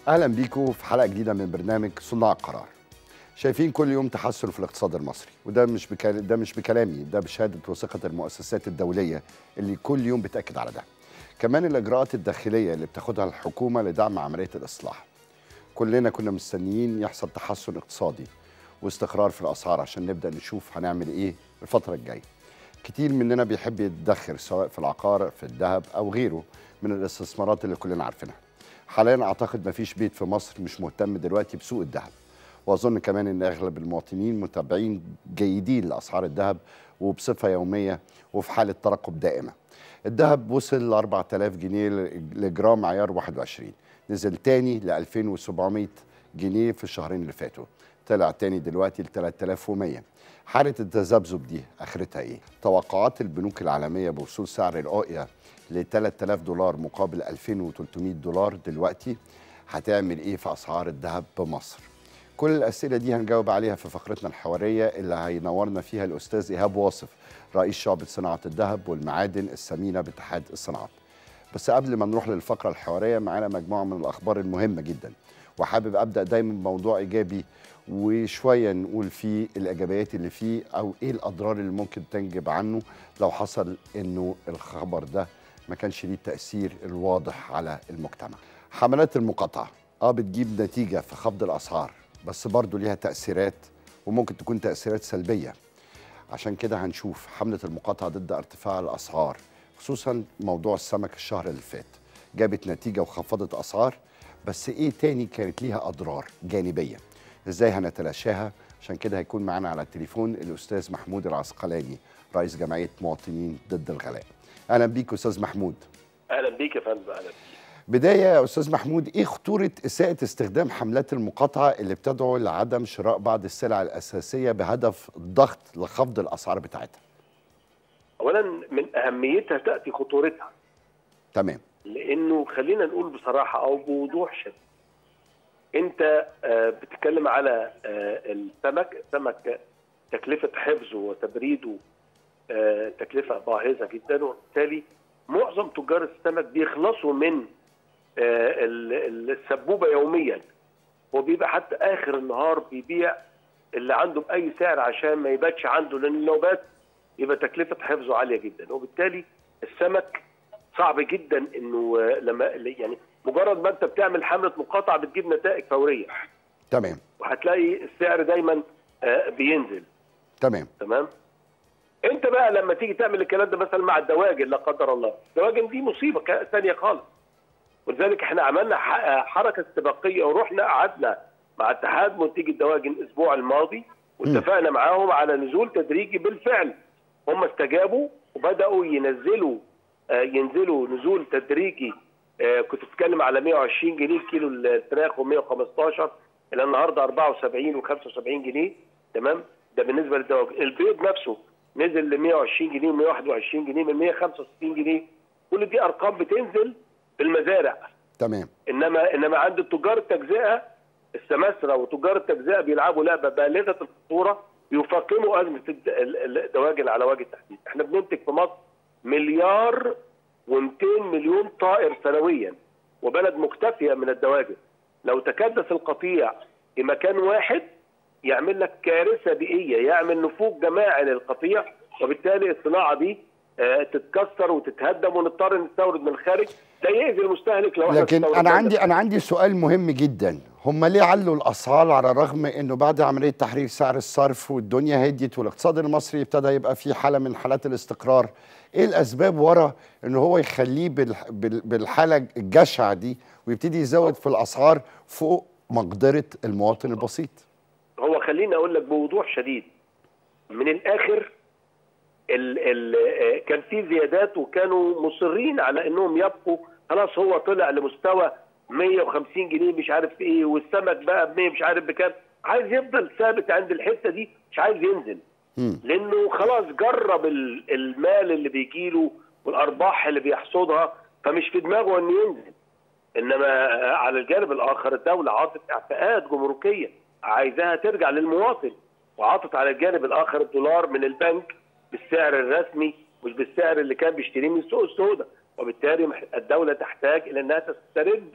اهلا بيكم في حلقه جديده من برنامج صناع القرار شايفين كل يوم تحسن في الاقتصاد المصري وده مش بك... ده مش بكلامي ده بشهاده وثيقه المؤسسات الدوليه اللي كل يوم بتاكد على ده كمان الاجراءات الداخليه اللي بتاخدها الحكومه لدعم عمليه الاصلاح كلنا كنا مستنيين يحصل تحسن اقتصادي واستقرار في الاسعار عشان نبدا نشوف هنعمل ايه الفتره الجايه كتير مننا بيحب يتدخر سواء في العقار في الذهب او غيره من الاستثمارات اللي كلنا عارفينها حاليا اعتقد مفيش بيت في مصر مش مهتم دلوقتي بسوق الذهب واظن كمان ان اغلب المواطنين متابعين جيدين لاسعار الذهب وبصفه يوميه وفي حاله ترقب دائمه الذهب وصل ل 4000 جنيه لجرام عيار 21 نزل تاني ل 2700 جنيه في الشهرين اللي فاتوا طلع تاني دلوقتي ل 3100 حالة التذبذب دي اخرتها ايه؟ توقعات البنوك العالمية بوصول سعر الأوقية ل 3000 دولار مقابل 2300 دولار دلوقتي هتعمل ايه في اسعار الذهب بمصر؟ كل الاسئله دي هنجاوب عليها في فقرتنا الحواريه اللي هينورنا فيها الاستاذ ايهاب واصف رئيس شعبه صناعه الذهب والمعادن الثمينه باتحاد الصناعات. بس قبل ما نروح للفقره الحواريه معانا مجموعه من الاخبار المهمه جدا وحابب ابدا دايما بموضوع ايجابي وشويه نقول فيه الايجابيات اللي فيه او ايه الاضرار اللي ممكن تنجب عنه لو حصل انه الخبر ده ما كانش ليه التاثير الواضح على المجتمع. حملات المقاطعه اه بتجيب نتيجه في خفض الاسعار بس برضه ليها تاثيرات وممكن تكون تاثيرات سلبيه. عشان كده هنشوف حمله المقاطعه ضد ارتفاع الاسعار خصوصا موضوع السمك الشهر اللي فات جابت نتيجه وخفضت اسعار بس ايه تاني كانت ليها اضرار جانبيه ازاي هنتلاشاها عشان كده هيكون معانا على التليفون الاستاذ محمود العسقلاني رئيس جمعيه مواطنين ضد الغلاء اهلا بيك استاذ محمود اهلا بيك يا فندم اهلا بيك بدايه يا استاذ محمود ايه خطوره اساءه استخدام حملات المقاطعه اللي بتدعو لعدم شراء بعض السلع الاساسيه بهدف ضغط لخفض الاسعار بتاعتها اولا من اهميتها تاتي خطورتها تمام لانه خلينا نقول بصراحه او بوضوح شديد انت آه، بتتكلم على آه، السمك السمك تكلفه حفظه وتبريده آه، تكلفه باهظه جدا وبالتالي معظم تجار السمك بيخلصوا من آه، ال- ال- السبوبه يوميا وبيبقى حتى اخر النهار بيبيع اللي عنده باي سعر عشان ما يباتش عنده لان لو بات يبقى تكلفه حفظه عاليه جدا وبالتالي السمك صعب جدا انه آه، لما يعني مجرد ما انت بتعمل حمله مقاطعه بتجيب نتائج فوريه تمام وهتلاقي السعر دايما آه، بينزل تمام تمام انت بقى لما تيجي تعمل الكلام ده مثلا مع الدواجن لا قدر الله الدواجن دي مصيبه كا- ثانيه خالص ولذلك احنا عملنا ح- حركه استباقيه ورحنا قعدنا مع اتحاد منتجي الدواجن الاسبوع الماضي واتفقنا معاهم على نزول تدريجي بالفعل هم استجابوا وبداوا ينزلوا آه، ينزلوا نزول تدريجي آه، كنت بتتكلم على 120 جنيه كيلو الفراخ و115 الى النهارده 74 و75 جنيه تمام ده بالنسبه للدواجن البيض نفسه نزل ل 120 جنيه و121 جنيه من 165 جنيه كل دي ارقام بتنزل في المزارع تمام انما انما عند تجار التجزئه السماسره وتجار التجزئه بيلعبوا لعبه بالغه الخطوره يفاقموا ازمه الد- ال- الدواجن على وجه التحديد، احنا بننتج في مصر مليار و200 مليون طائر سنويا وبلد مكتفيه من الدواجن. لو تكدس القطيع في مكان واحد يعمل لك كارثه بيئيه، يعمل نفوذ جماعي للقطيع وبالتالي الصناعه دي آه، تتكسر وتتهدم ونضطر نستورد من الخارج ده يأذي المستهلك لو احنا لكن استوردنا انا من عندي انا عندي سؤال مهم جدا هم ليه علوا الاسعار على الرغم انه بعد عمليه تحرير سعر الصرف والدنيا هديت والاقتصاد المصري ابتدى يبقى في حاله من حالات الاستقرار ايه الاسباب ورا ان هو يخليه بالح- بال- بالحاله الجشعه دي ويبتدي يزود في الاسعار فوق مقدره المواطن البسيط هو خليني اقول لك بوضوح شديد من الاخر ال ال آه، كان في زيادات وكانوا مصرين على انهم يبقوا خلاص هو طلع لمستوى 150 جنيه مش عارف ايه والسمك بقى ب 100 مش عارف بكام عايز يفضل ثابت عند الحته دي مش عايز ينزل مم. لانه خلاص جرب ال- المال اللي بيجيله والارباح اللي بيحصدها فمش في دماغه انه ينزل انما على الجانب الاخر الدوله عاطت اعفاءات جمركيه عايزاها ترجع للمواطن وعاطت على الجانب الاخر الدولار من البنك بالسعر الرسمي مش بالسعر اللي كان بيشتريه من السوق السوداء وبالتالي مح- الدوله تحتاج الى انها تسترد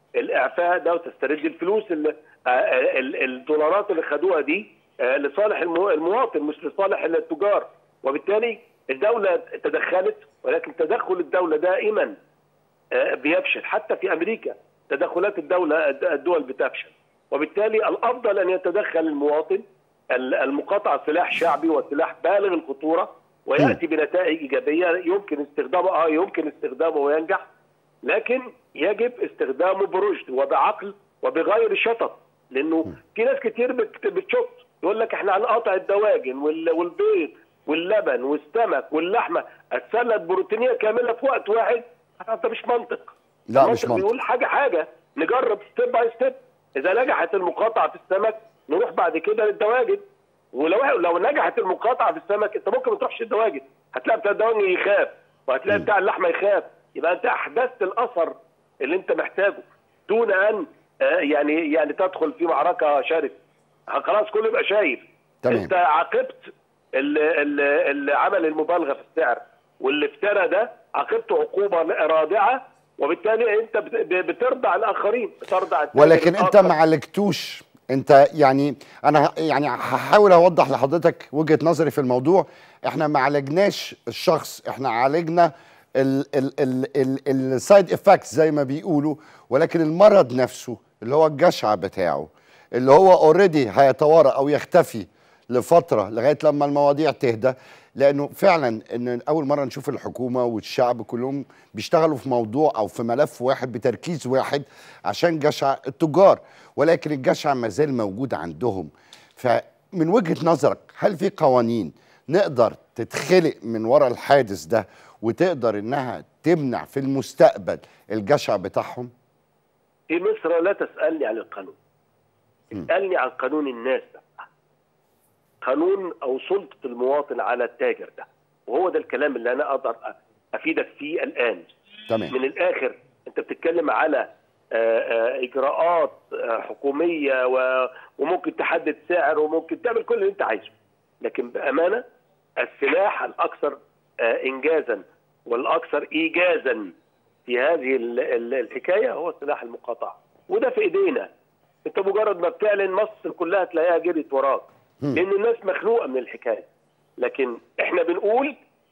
الاعفاء ده وتسترد الفلوس ال- آه، ال- الدولارات اللي خدوها دي آه، لصالح المو- المواطن مش لصالح التجار وبالتالي الدوله تدخلت ولكن تدخل الدوله دائما آه، بيفشل حتى في امريكا تدخلات الدوله الدول بتفشل وبالتالي الافضل ان يتدخل المواطن ال- المقاطعه سلاح شعبي وسلاح بالغ الخطوره وياتي بنتائج ايجابيه يمكن استخدامه اه يمكن استخدامه وينجح لكن يجب استخدامه برشد وبعقل وبغير شطط لانه في ناس كتير بت- بتشط يقول لك احنا هنقاطع الدواجن وال- والبيض واللبن والسمك واللحمه السله البروتينيه كامله في وقت واحد ده مش منطق لا، المنطق مش منطق. بيقول حاجه حاجه نجرب ستيب باي ستيب اذا نجحت المقاطعه في السمك نروح بعد كده للدواجن ولو لو نجحت المقاطعه في السمك انت ممكن ما تروحش الدواجن هتلاقي بتاع الدواجن يخاف وهتلاقي بتاع اللحمه يخاف يبقى انت احدثت الاثر اللي انت محتاجه دون ان آه، يعني يعني تدخل في معركه شرسه خلاص كله يبقى شايف تمام. انت عاقبت اللي, اللي, اللي عمل المبالغه في السعر واللي افترى ده عاقبته عقوبه رادعه وبالتالي انت بت- بترضع الاخرين بترضع التاجر ولكن انت الآخر. ما عالجتوش انت يعني انا ه- يعني هحاول اوضح لحضرتك وجهه نظري في الموضوع احنا ما عالجناش الشخص احنا عالجنا السايد افكتس زي ما بيقولوا ولكن المرض نفسه اللي هو الجشع بتاعه اللي هو اوريدي هيتوارى او يختفي لفتره لغايه لما المواضيع تهدى لانه فعلا ان اول مره نشوف الحكومه والشعب كلهم بيشتغلوا في موضوع او في ملف واحد بتركيز واحد عشان جشع التجار ولكن الجشع ما زال موجود عندهم فمن وجهه نظرك هل في قوانين نقدر تتخلق من وراء الحادث ده وتقدر انها تمنع في المستقبل الجشع بتاعهم؟ في مصر لا تسالني عن القانون اسالني عن قانون الناس ده قانون او سلطه المواطن على التاجر ده وهو ده الكلام اللي انا اقدر افيدك فيه الان تمام من الاخر انت بتتكلم على آه، آه، اجراءات آه، حكوميه و- وممكن تحدد سعر وممكن تعمل كل اللي انت عايزه لكن بامانه السلاح الاكثر آه، انجازا والاكثر ايجازا في هذه ال- ال- الحكايه هو سلاح المقاطعه وده في ايدينا انت مجرد ما بتعلن مصر كلها تلاقيها جريت وراك لان الناس مخنوقه من الحكايه لكن احنا بنقول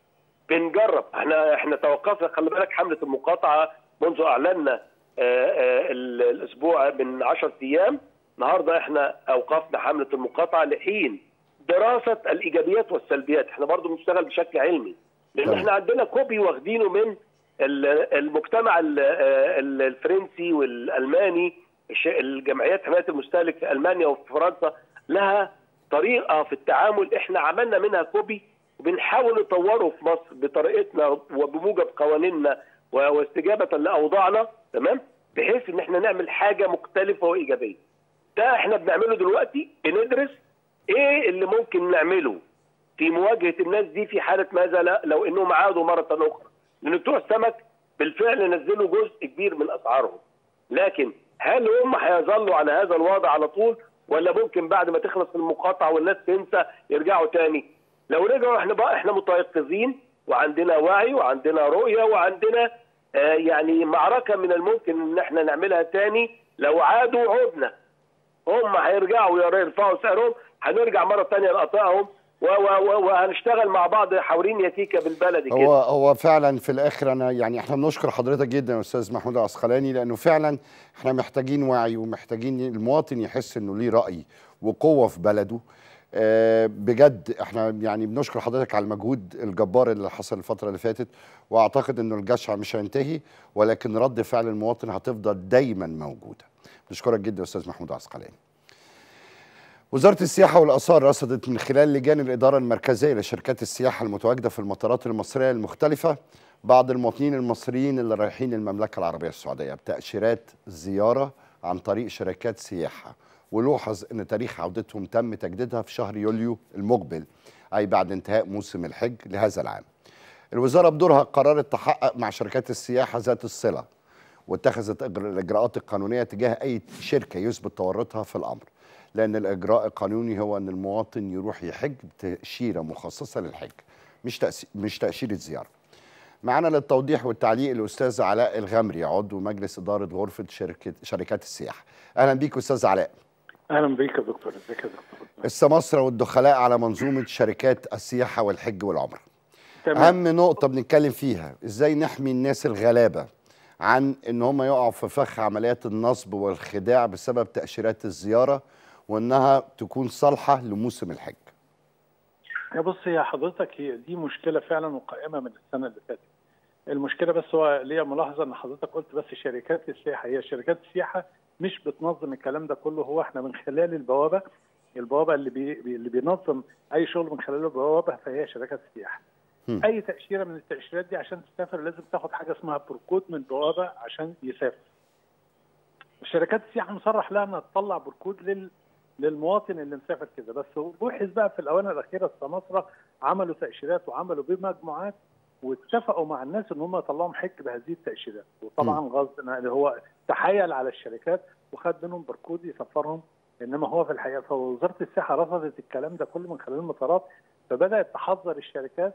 بنجرب احنا احنا توقفنا خلي بالك حمله المقاطعه منذ اعلنا آه، آه، ال- الاسبوع من 10 ايام النهارده احنا اوقفنا حمله المقاطعه لحين دراسه الايجابيات والسلبيات احنا برضو بنشتغل بشكل علمي لان تمام. احنا عندنا كوبي واخدينه من ال- المجتمع ال- آه، ال- الفرنسي والالماني الش- الجمعيات حمايه المستهلك في المانيا وفي فرنسا لها طريقه في التعامل احنا عملنا منها كوبي وبنحاول نطوره في مصر بطريقتنا وبموجب قوانيننا و- واستجابه لاوضاعنا تمام بحيث ان احنا نعمل حاجه مختلفه وايجابيه ده احنا بنعمله دلوقتي بندرس ايه اللي ممكن نعمله في مواجهه الناس دي في حاله ماذا لا لو انهم عادوا مره اخرى لان بتوع السمك بالفعل نزلوا جزء كبير من اسعارهم لكن هل هم هيظلوا على هذا الوضع على طول ولا ممكن بعد ما تخلص المقاطعه والناس تنسى يرجعوا تاني لو رجعوا احنا بقى احنا متيقظين وعندنا وعي وعندنا رؤيه وعندنا آه يعني معركه من الممكن ان احنا نعملها تاني لو عادوا عدنا هم هيرجعوا يرفعوا سعرهم هنرجع مره ثانيه نقطعهم و- و- و- وهنشتغل مع بعض حاورين يتيكا بالبلدي كده هو هو فعلا في الاخر انا يعني احنا بنشكر حضرتك جدا يا استاذ محمود العسقلاني لانه فعلا احنا محتاجين وعي ومحتاجين المواطن يحس انه ليه راي وقوه في بلده آه، بجد احنا يعني بنشكر حضرتك على المجهود الجبار اللي حصل الفتره اللي فاتت واعتقد انه الجشع مش هينتهي ولكن رد فعل المواطن هتفضل دايما موجوده بنشكرك جدا يا استاذ محمود العسقلاني وزارة السياحة والآثار رصدت من خلال لجان الإدارة المركزية لشركات السياحة المتواجدة في المطارات المصرية المختلفة بعض المواطنين المصريين اللي رايحين المملكة العربية السعودية بتأشيرات زيارة عن طريق شركات سياحة ولوحظ أن تاريخ عودتهم تم تجديدها في شهر يوليو المقبل أي بعد انتهاء موسم الحج لهذا العام الوزارة بدورها قررت تحقق مع شركات السياحة ذات الصلة واتخذت إجر- الإجراءات القانونية تجاه أي شركة يثبت تورطها في الأمر لأن الإجراء القانوني هو أن المواطن يروح يحج بتأشيرة مخصصة للحج مش تأس- مش تأشيرة زيارة معانا للتوضيح والتعليق الاستاذ علاء الغمري عضو مجلس اداره غرفه شركه شركات السياحه اهلا بيك استاذ علاء اهلا بيك يا دكتور ازيك يا دكتور السماسره والدخلاء على منظومه شركات السياحه والحج والعمره تمام اهم نقطه بنتكلم فيها ازاي نحمي الناس الغلابه عن ان هم يقعوا في فخ عمليات النصب والخداع بسبب تاشيرات الزياره وانها تكون صالحه لموسم الحج يا بص يا حضرتك هي دي مشكله فعلا وقائمه من السنه اللي فاتت المشكله بس هو ليا ملاحظه ان حضرتك قلت بس شركات السياحه هي شركات السياحه مش بتنظم الكلام ده كله هو احنا من خلال البوابه البوابه اللي بي اللي بينظم اي شغل من خلال البوابه فهي شركات السياحه هم. اي تاشيره من التاشيرات دي عشان تسافر لازم تاخد حاجه اسمها بركود من البوابه عشان يسافر شركات السياحه مصرح لها انها تطلع بركود لل للمواطن اللي مسافر كده بس بوحث بقى في الاونه الاخيره السماسره عملوا تاشيرات وعملوا بمجموعات واتفقوا مع الناس ان هم يطلعوا حج بهذه التاشيرات وطبعا غصب يعني هو تحايل على الشركات وخد منهم بركود يسفرهم انما هو في الحقيقه فوزاره السياحه رفضت الكلام ده كله من خلال المطارات فبدات تحذر الشركات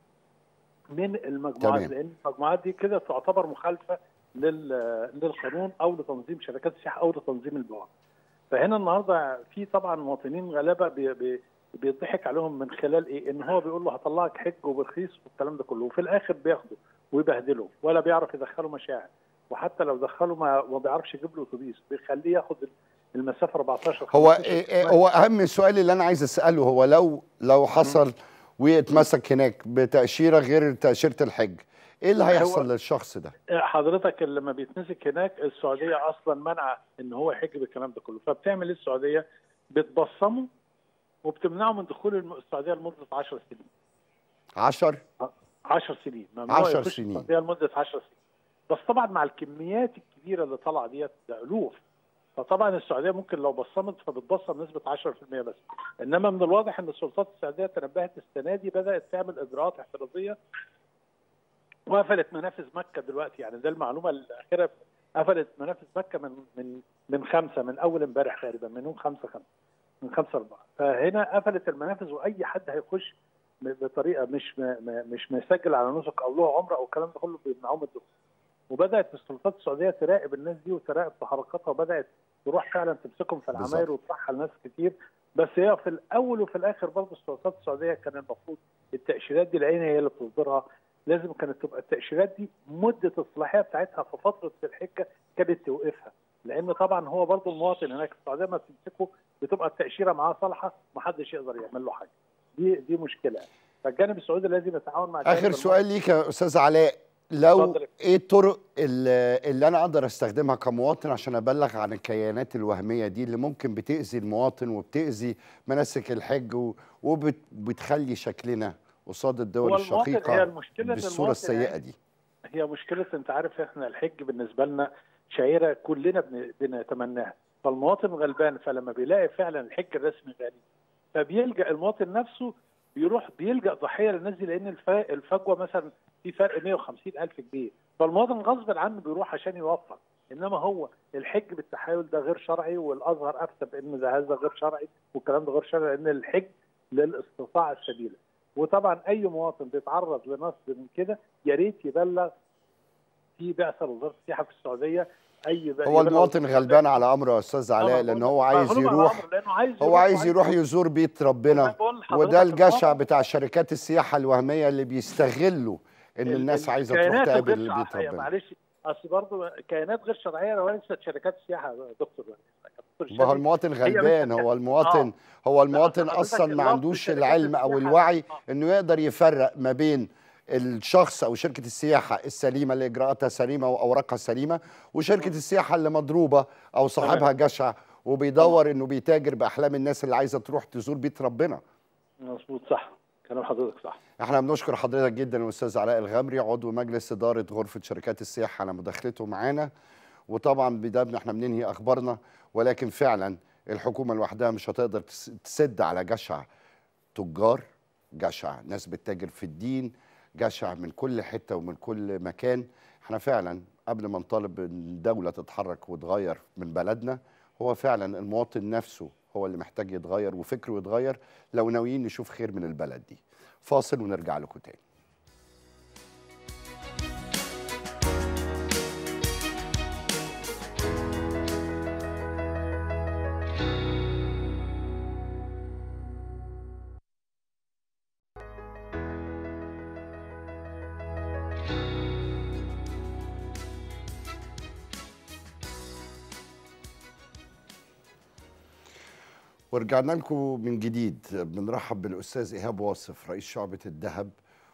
من المجموعات تمام. لان المجموعات دي كده تعتبر مخالفه لل- للقانون او لتنظيم شركات السياحه او لتنظيم البوابه. فهنا النهارده في طبعا مواطنين غلابه بي بي بيضحك عليهم من خلال ايه؟ ان هو بيقول له هطلعك حج وبرخيص والكلام ده كله وفي الاخر بياخده ويبهدله ولا بيعرف يدخله مشاعر وحتى لو دخله ما, ما بيعرفش يجيب له اتوبيس بيخليه ياخد المسافه 14 هو 15 إيه إيه هو اهم السؤال اللي انا عايز اساله هو لو لو حصل واتمسك هناك بتاشيره غير تاشيره الحج ايه اللي هيحصل للشخص ده حضرتك اللي لما بيتمسك هناك السعوديه اصلا منع ان هو يحج بالكلام ده كله فبتعمل ايه السعوديه؟ بتبصمه وبتمنعه من دخول الم- السعوديه لمده 10 سنين 10 10 سنين ممنوع 10 يخش سنين. السعوديه لمده 10 سنين بس طبعا مع الكميات الكبيره اللي طالعه ديت ده الوف فطبعا السعوديه ممكن لو بصمت فبتبصم نسبه 10% بس انما من الواضح ان السلطات السعوديه تنبهت السنه دي بدات تعمل اجراءات احترازيه وقفلت منافذ مكه دلوقتي يعني ده المعلومه الاخيره قفلت منافذ مكه من من من خمسه من اول امبارح تقريبا من يوم خمسه خمسه من خمسه اربعه فهنا قفلت المنافذ واي حد هيخش م- بطريقه مش م- م- مش مسجل على نسك او له عمره او الكلام ده كله بيمنعوه من الدخول وبدات السلطات السعوديه تراقب الناس دي وتراقب تحركاتها وبدات تروح فعلا تمسكهم في العماير وترحل ناس كتير بس هي في الاول وفي الاخر برضه السلطات السعوديه كان المفروض التاشيرات دي لان هي اللي بتصدرها لازم كانت تبقى التاشيرات دي مده الصلاحيه بتاعتها في فتره الحجه كانت توقفها لان طبعا هو برضه المواطن هناك في السعوديه ما بتمسكه بتبقى التاشيره معاه صالحه محدش يقدر يعمل له حاجه دي دي مشكله فالجانب السعودي لازم يتعاون مع الجانب اخر المصري. سؤال ليك يا استاذ علاء لو اتفضل. ايه الطرق اللي, اللي انا اقدر استخدمها كمواطن عشان ابلغ عن الكيانات الوهميه دي اللي ممكن بتاذي المواطن وبتاذي مناسك الحج و- وبتخلي شكلنا قصاد الدول هو المواطن هي الشقيقه المشكله إن بالصوره المواطن السيئه يعني دي هي مشكلة أنت عارف إحنا الحج بالنسبة لنا شعيرة كلنا بن- بنتمناها فالمواطن غلبان فلما بيلاقي فعلا الحج الرسمي غالي فبيلجأ المواطن نفسه بيروح بيلجأ ضحية للناس دي لأن الف- الفجوة مثلا في فرق 150 ألف جنيه فالمواطن غصب عنه بيروح عشان يوفر إنما هو الحج بالتحايل ده غير شرعي والأزهر أفتى بأن ده هذا غير شرعي والكلام ده غير شرعي لأن الحج للاستطاعة السبيلة وطبعا أي مواطن بيتعرض لنصب من كده يا ريت يبلغ في بعثه لوزاره السياحه في السعوديه اي ب- هو يبلغ المواطن وزارة غلبان على امره يا استاذ السياحة. علاء آه، لان بقول هو لك، عايز مغلوب على يروح أمره، لانه عايز هو يروح عايز وعايز يروح يزور بيت ربنا أنا بقول لحضرتك وده الجشع المواطن- بتاع شركات السياحه الوهميه اللي بيستغلوا ان ال- الناس عايزه تروح الكيانات تقابل الغير بيت شرعية، ربنا معلش اصل برضه كيانات غير شرعيه وليست شركات سياحه يا دكتور دكتور ما هو شادي. المواطن مش غلبان هو المواطن هو المواطن حضرتك اصلا ما اللفظ عندوش شركات العلم او السياحة. الوعي آه. انه يقدر يفرق ما بين الشخص او شركه السياحه السليمه اللي اجراءاتها سليمه واوراقها سليمه وشركه السياحه اللي مضروبه او صاحبها جشع وبيدور انه بيتاجر باحلام الناس اللي عايزه تروح تزور بيت ربنا مظبوط صح كلام حضرتك صح احنا بنشكر حضرتك جدا الاستاذ علاء الغمري عضو مجلس اداره غرفه شركات السياحه على مداخلته معانا وطبعا بده احنا بننهي اخبارنا ولكن فعلا الحكومه لوحدها مش هتقدر تس- تسد على جشع تجار جشع ناس بتتاجر في الدين جشع من كل حته ومن كل مكان احنا فعلا قبل ما نطالب ان الدوله تتحرك وتغير من بلدنا هو فعلا المواطن نفسه هو اللي محتاج يتغير وفكره يتغير لو ناويين نشوف خير من البلد دي فاصل ونرجع لكم تاني ورجعنا لكم من جديد بنرحب بالاستاذ ايهاب واصف رئيس شعبه الذهب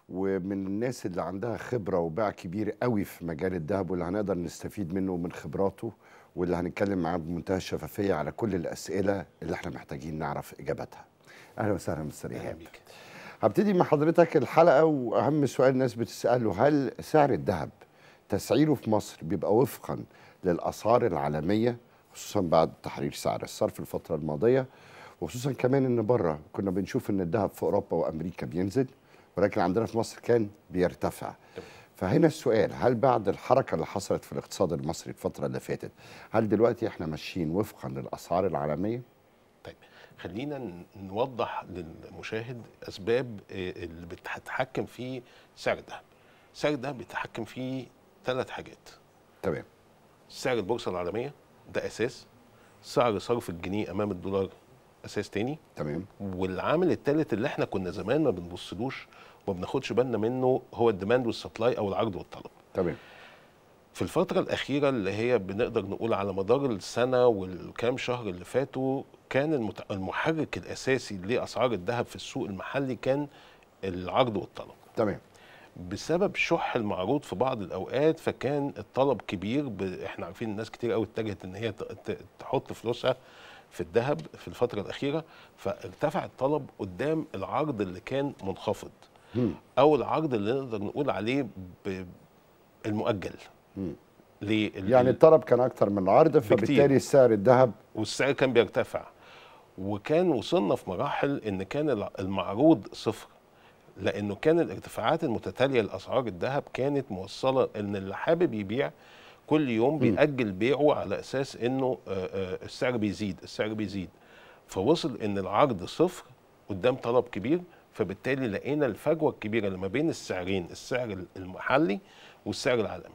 ومن الناس اللي عندها خبره وباع كبير قوي في مجال الذهب واللي هنقدر نستفيد منه من خبراته واللي هنتكلم معاه بمنتهى الشفافيه على كل الاسئله اللي احنا محتاجين نعرف اجابتها. اهلا وسهلا مستر ايهاب. هبتدي مع حضرتك الحلقه واهم سؤال الناس بتساله هل سعر الذهب تسعيره في مصر بيبقى وفقا للاسعار العالميه خصوصا بعد تحرير سعر الصرف الفتره الماضيه وخصوصا كمان ان بره كنا بنشوف ان الذهب في اوروبا وامريكا بينزل ولكن عندنا في مصر كان بيرتفع فهنا السؤال هل بعد الحركه اللي حصلت في الاقتصاد المصري الفتره اللي فاتت هل دلوقتي احنا ماشيين وفقا للاسعار العالميه طيب خلينا ن- نوضح للمشاهد اسباب آه، اللي بتتحكم في سعر الذهب سعر الذهب بيتحكم فيه ثلاث حاجات تمام سعر البورصه العالميه ده اساس سعر صرف الجنيه امام الدولار اساس تاني تمام والعامل الثالث اللي احنا كنا زمان ما بنبصلوش وما بناخدش بالنا منه هو الديماند والسبلاي او العرض والطلب تمام في الفترة الأخيرة اللي هي بنقدر نقول على مدار السنة والكام شهر اللي فاتوا كان المت- المحرك الأساسي لأسعار الذهب في السوق المحلي كان العرض والطلب تمام بسبب شح المعروض في بعض الأوقات فكان الطلب كبير ب... احنا عارفين الناس كتير قوي اتجهت إن هي ت... ت... تحط فلوسها في الذهب في الفترة الأخيرة فارتفع الطلب قدام العرض اللي كان منخفض مم. أو العرض اللي نقدر نقول عليه ب... المؤجل مم. ليه؟ ال- يعني الطلب كان اكتر من العرض فبالتالي سعر الذهب والسعر كان بيرتفع وكان وصلنا في مراحل ان كان الع- المعروض صفر لانه كان الارتفاعات المتتاليه لاسعار الذهب كانت موصله ان اللي حابب يبيع كل يوم بيأجل بيعه على اساس انه آه، آه، السعر بيزيد السعر بيزيد فوصل ان العرض صفر قدام طلب كبير فبالتالي لقينا الفجوه الكبيره اللي ما بين السعرين السعر المحلي والسعر العالمي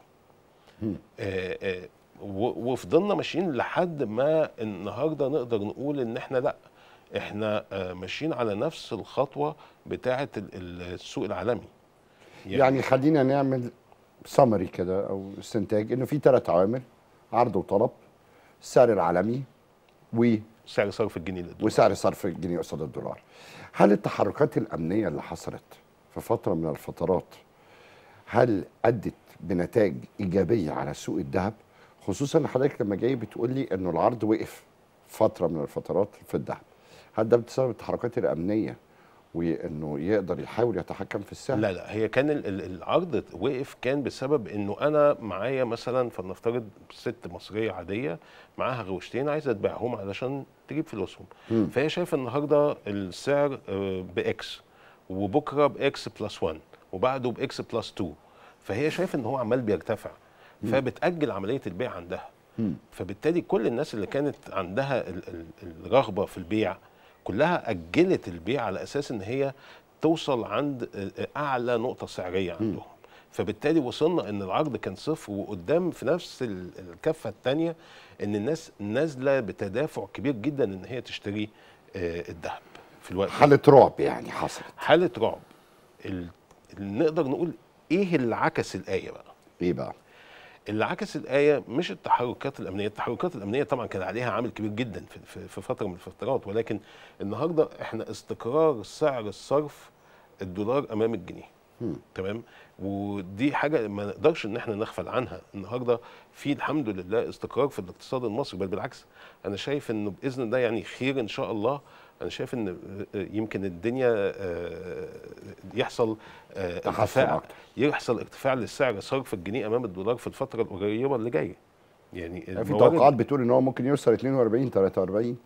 آه، آه، و- وفضلنا ماشيين لحد ما النهارده نقدر نقول ان احنا لا احنا آه، ماشيين على نفس الخطوه بتاعه ال- ال- السوق العالمي يعني خلينا نعمل سمري كده او استنتاج انه في ثلاث عوامل عرض وطلب السعر العالمي و سعر صرف الجنيه للدولار وسعر صرف الجنيه قصاد الدولار هل التحركات الامنيه اللي حصلت في فتره من الفترات هل ادت بنتائج ايجابيه على سوق الذهب خصوصا إن حضرتك لما جاي بتقول لي انه العرض وقف فتره من الفترات في الذهب هل ده بسبب التحركات الامنيه وانه يقدر يحاول يتحكم في السعر لا لا هي كان ال- ال- العرض وقف كان بسبب انه انا معايا مثلا فلنفترض ست مصريه عاديه معاها غوشتين عايزه تبيعهم علشان تجيب فلوسهم مم. فهي شايفه النهارده السعر آه، باكس وبكره باكس بلس 1 وبعده باكس بلس 2 فهي شايفه ان هو عمال بيرتفع فبتاجل عمليه البيع عندها مم. فبالتالي كل الناس اللي كانت عندها ال- ال- الرغبه في البيع كلها اجلت البيع على اساس ان هي توصل عند اعلى نقطه سعريه عندهم فبالتالي وصلنا ان العرض كان صفر وقدام في نفس ال- الكفه الثانيه ان الناس نازله بتدافع كبير جدا ان هي تشتري آه، الذهب في الوقت ده. حاله رعب يعني حصلت حاله رعب ال- اللي نقدر نقول ايه اللي عكس الايه بقى ايه بقى اللي عكس الآية مش التحركات الأمنية، التحركات الأمنية طبعا كان عليها عامل كبير جدا في, في, في فترة من الفترات ولكن النهارده احنا استقرار سعر الصرف الدولار أمام الجنيه. مم. تمام؟ ودي حاجة ما نقدرش إن احنا نغفل عنها، النهارده في الحمد لله استقرار في الاقتصاد المصري بل بالعكس أنا شايف إنه بإذن الله يعني خير إن شاء الله أنا شايف إن يمكن الدنيا آه، يحصل آه، تحسن ارتفاع اكتر يحصل ارتفاع للسعر صرف الجنيه امام الدولار في الفتره القريبه اللي جايه يعني في الموارد- توقعات بتقول ان هو ممكن يوصل 42 43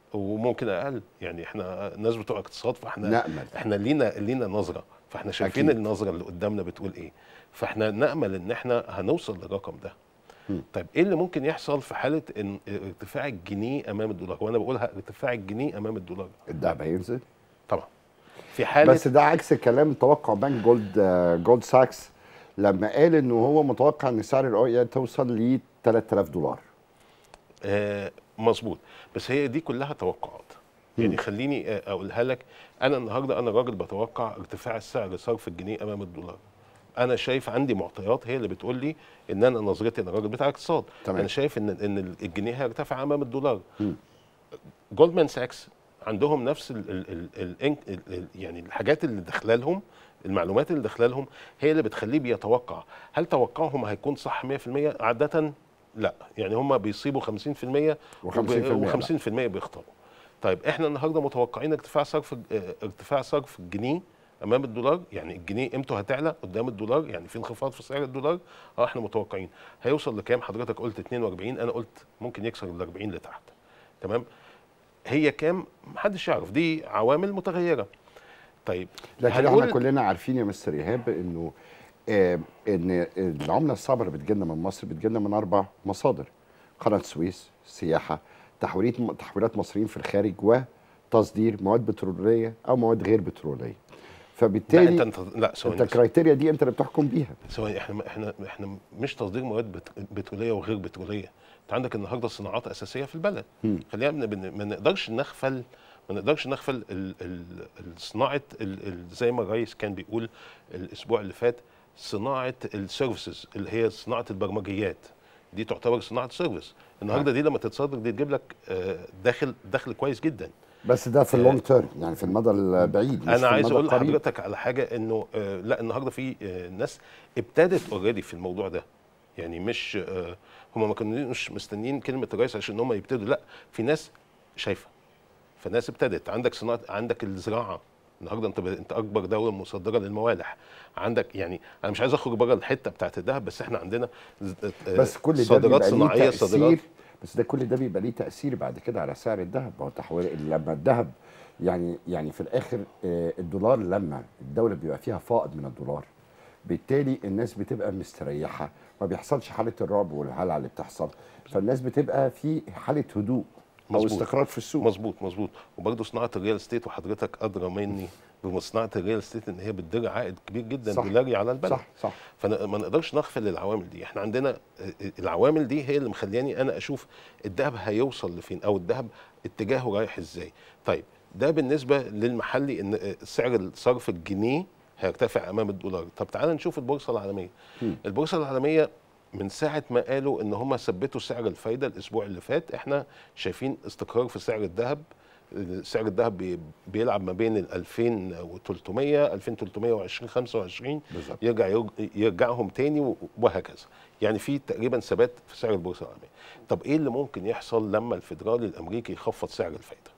وممكن اقل يعني احنا ناس بتوع اقتصاد فاحنا نأمل. احنا لينا لينا نظره فاحنا شايفين أكيد. النظره اللي قدامنا بتقول ايه فاحنا نامل ان احنا هنوصل للرقم ده مم. طيب ايه اللي ممكن يحصل في حاله ان ارتفاع الجنيه امام الدولار وانا بقولها ارتفاع الجنيه امام الدولار الذهب هينزل طبعا في حاله بس ده عكس كلام توقع بنك جولد آه، جولد ساكس لما قال انه هو متوقع ان سعر الاويا توصل ل 3000 دولار آه مظبوط بس هي دي كلها توقعات يعني خليني آه، اقولها لك انا النهارده انا راجل بتوقع ارتفاع السعر صرف الجنيه امام الدولار انا شايف عندي معطيات هي اللي بتقول لي ان انا نظرتي انا راجل بتاع اقتصاد تمام. انا شايف ان ان الجنيه هيرتفع امام الدولار مم. جولدمان ساكس عندهم نفس ال ال ال ال ال ال يعني الحاجات اللي داخله لهم المعلومات اللي داخله لهم هي اللي بتخليه بيتوقع هل توقعهم هيكون صح 100% عاده لا يعني هم بيصيبوا 50% و50% و50% بيخطئوا طيب احنا النهارده متوقعين ارتفاع صرف اه، ارتفاع صرف الجنيه امام الدولار يعني الجنيه قيمته هتعلى قدام الدولار يعني في انخفاض في سعر الدولار اه احنا متوقعين هيوصل لكام حضرتك قلت 42 انا قلت ممكن يكسر ال 40 لتحت تمام هي كام محدش يعرف دي عوامل متغيره طيب لكن احنا هنقول- كلنا عارفين يا مستر ايهاب انه آه ان العمله الصعبه اللي بتجيلنا من مصر بتجيلنا من اربع مصادر قناه السويس سياحه تحويلات تحويلات مصريين في الخارج وتصدير مواد بتروليه او مواد غير بتروليه لا فبالتالي انت انت لا ثواني انت بس. الكرايتيريا دي انت اللي بتحكم بيها ثواني احنا احنا احنا مش تصدير مواد بت- بتروليه وغير بتروليه انت عندك النهارده صناعات اساسيه في البلد مم. خلينا من- من- ما نقدرش نغفل ما نقدرش نغفل ال- ال- الصناعه ال- ال- زي ما الرئيس كان بيقول الاسبوع اللي فات صناعه السيرفيسز اللي هي صناعه البرمجيات دي تعتبر صناعه سيرفيس النهارده دي لما تتصدر دي تجيب لك آه، دخل دخل كويس جدا بس ده في اللونج تيرم يعني في المدى البعيد مش في انا عايز المدى اقول القريب. لحضرتك على حاجه انه آه لا النهارده في آه ناس ابتدت اوريدي في الموضوع ده يعني مش آه هم ما كانوش مستنيين كلمه الرئيس عشان هم يبتدوا لا في ناس شايفه فناس ابتدت عندك صناعه عندك الزراعه النهارده انت ب... انت اكبر دوله مصدره للموالح عندك يعني انا مش عايز اخرج بره الحته بتاعت الذهب بس احنا عندنا ز- آه، بس كل ده صادرات بيبقى ليه صناعيه صادرات تأثير بس ده كل ده بيبقى ليه تأثير بعد كده على سعر الذهب ما هو تحويل لما الذهب يعني يعني في الآخر آه، الدولار لما الدولة بيبقى فيها فائض من الدولار بالتالي الناس بتبقى مستريحة ما بيحصلش حالة الرعب والهلع اللي بتحصل فالناس بتبقى في حالة هدوء أو مظبوط. استقرار في السوق مظبوط مظبوط وبرضه صناعه الريال استيت وحضرتك ادرى مني بصناعه الريال استيت ان هي بتدر عائد كبير جدا صح. دولاري على البلد صح صح فما نقدرش نغفل العوامل دي احنا عندنا العوامل دي هي اللي مخلياني انا اشوف الذهب هيوصل لفين او الذهب اتجاهه رايح ازاي طيب ده بالنسبه للمحلي ان سعر صرف الجنيه هيرتفع امام الدولار طب تعال نشوف البورصه العالميه مم. البورصه العالميه من ساعه ما قالوا ان هم ثبتوا سعر الفايده الاسبوع اللي فات احنا شايفين استقرار في سعر الذهب سعر الذهب بي- بيلعب ما بين ال 2300 2320 25 بالظبط يرجع يرج- يرجعهم تاني و- وهكذا يعني في تقريبا ثبات في سعر البورصه العالميه طب ايه اللي ممكن يحصل لما الفيدرالي الامريكي يخفض سعر الفايده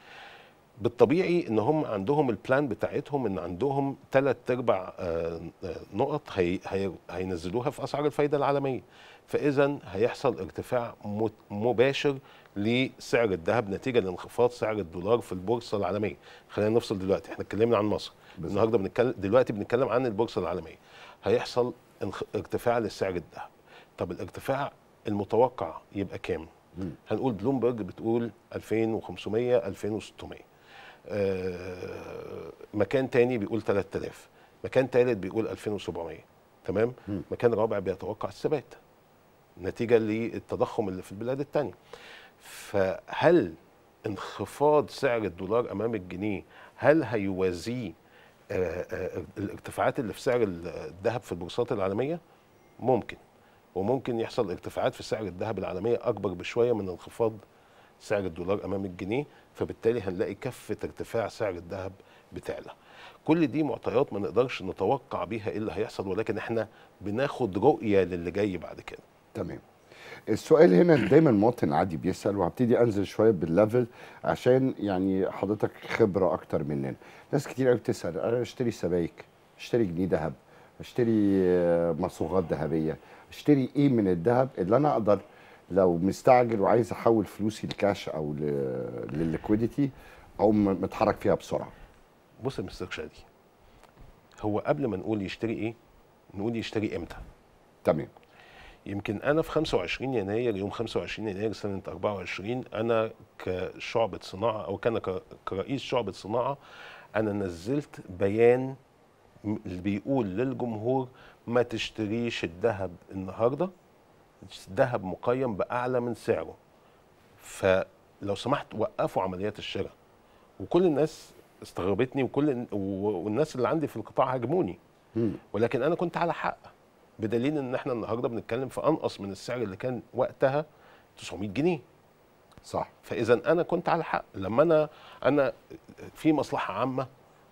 بالطبيعي ان هم عندهم البلان بتاعتهم ان عندهم ثلاث ارباع آه، آه، نقط هي هي هينزلوها في اسعار الفايده العالميه فاذا هيحصل ارتفاع مت- مباشر لسعر الذهب نتيجه لانخفاض سعر الدولار في البورصه العالميه خلينا نفصل دلوقتي احنا اتكلمنا عن مصر بالظبط. النهارده بنتكلم دلوقتي بنتكلم عن البورصه العالميه هيحصل انخ- ارتفاع لسعر الذهب طب الارتفاع المتوقع يبقى كام مم. هنقول بلومبرج بتقول 2500 2600 آه، مكان تاني بيقول 3000 مكان تالت بيقول 2700 تمام مم. مكان رابع بيتوقع الثبات نتيجه للتضخم اللي في البلاد التانية فهل انخفاض سعر الدولار امام الجنيه هل هيوازيه آه، آه، الارتفاعات اللي في سعر الذهب في البورصات العالميه ممكن وممكن يحصل ارتفاعات في سعر الذهب العالميه اكبر بشويه من انخفاض سعر الدولار امام الجنيه فبالتالي هنلاقي كفه ارتفاع سعر الذهب بتعلى كل دي معطيات ما نقدرش نتوقع بيها ايه اللي هيحصل ولكن احنا بناخد رؤيه للي جاي بعد كده تمام السؤال هنا دايما المواطن العادي بيسال وهبتدي انزل شويه بالليفل عشان يعني حضرتك خبره اكتر مننا ناس كتير قوي بتسال انا اشتري سبائك اشتري جنيه ذهب اشتري آه، مصوغات ذهبيه اشتري ايه من الذهب اللي انا اقدر لو مستعجل وعايز احول فلوسي لكاش او ل- للليكويديتي اقوم متحرك فيها بسرعه بص يا مستر شادي هو قبل ما نقول يشتري ايه نقول يشتري امتى تمام يمكن انا في 25 يناير يوم 25 يناير سنه 24 انا كشعبه صناعه او كان ك- كرئيس شعبه صناعه انا نزلت بيان م- اللي بيقول للجمهور ما تشتريش الذهب النهارده الذهب مقيم باعلى من سعره فلو سمحت وقفوا عمليات الشراء وكل الناس استغربتني وكل و- والناس اللي عندي في القطاع هاجموني مم. ولكن انا كنت على حق بدليل ان احنا النهارده بنتكلم في انقص من السعر اللي كان وقتها 900 جنيه صح فاذا انا كنت على حق لما انا انا في مصلحه عامه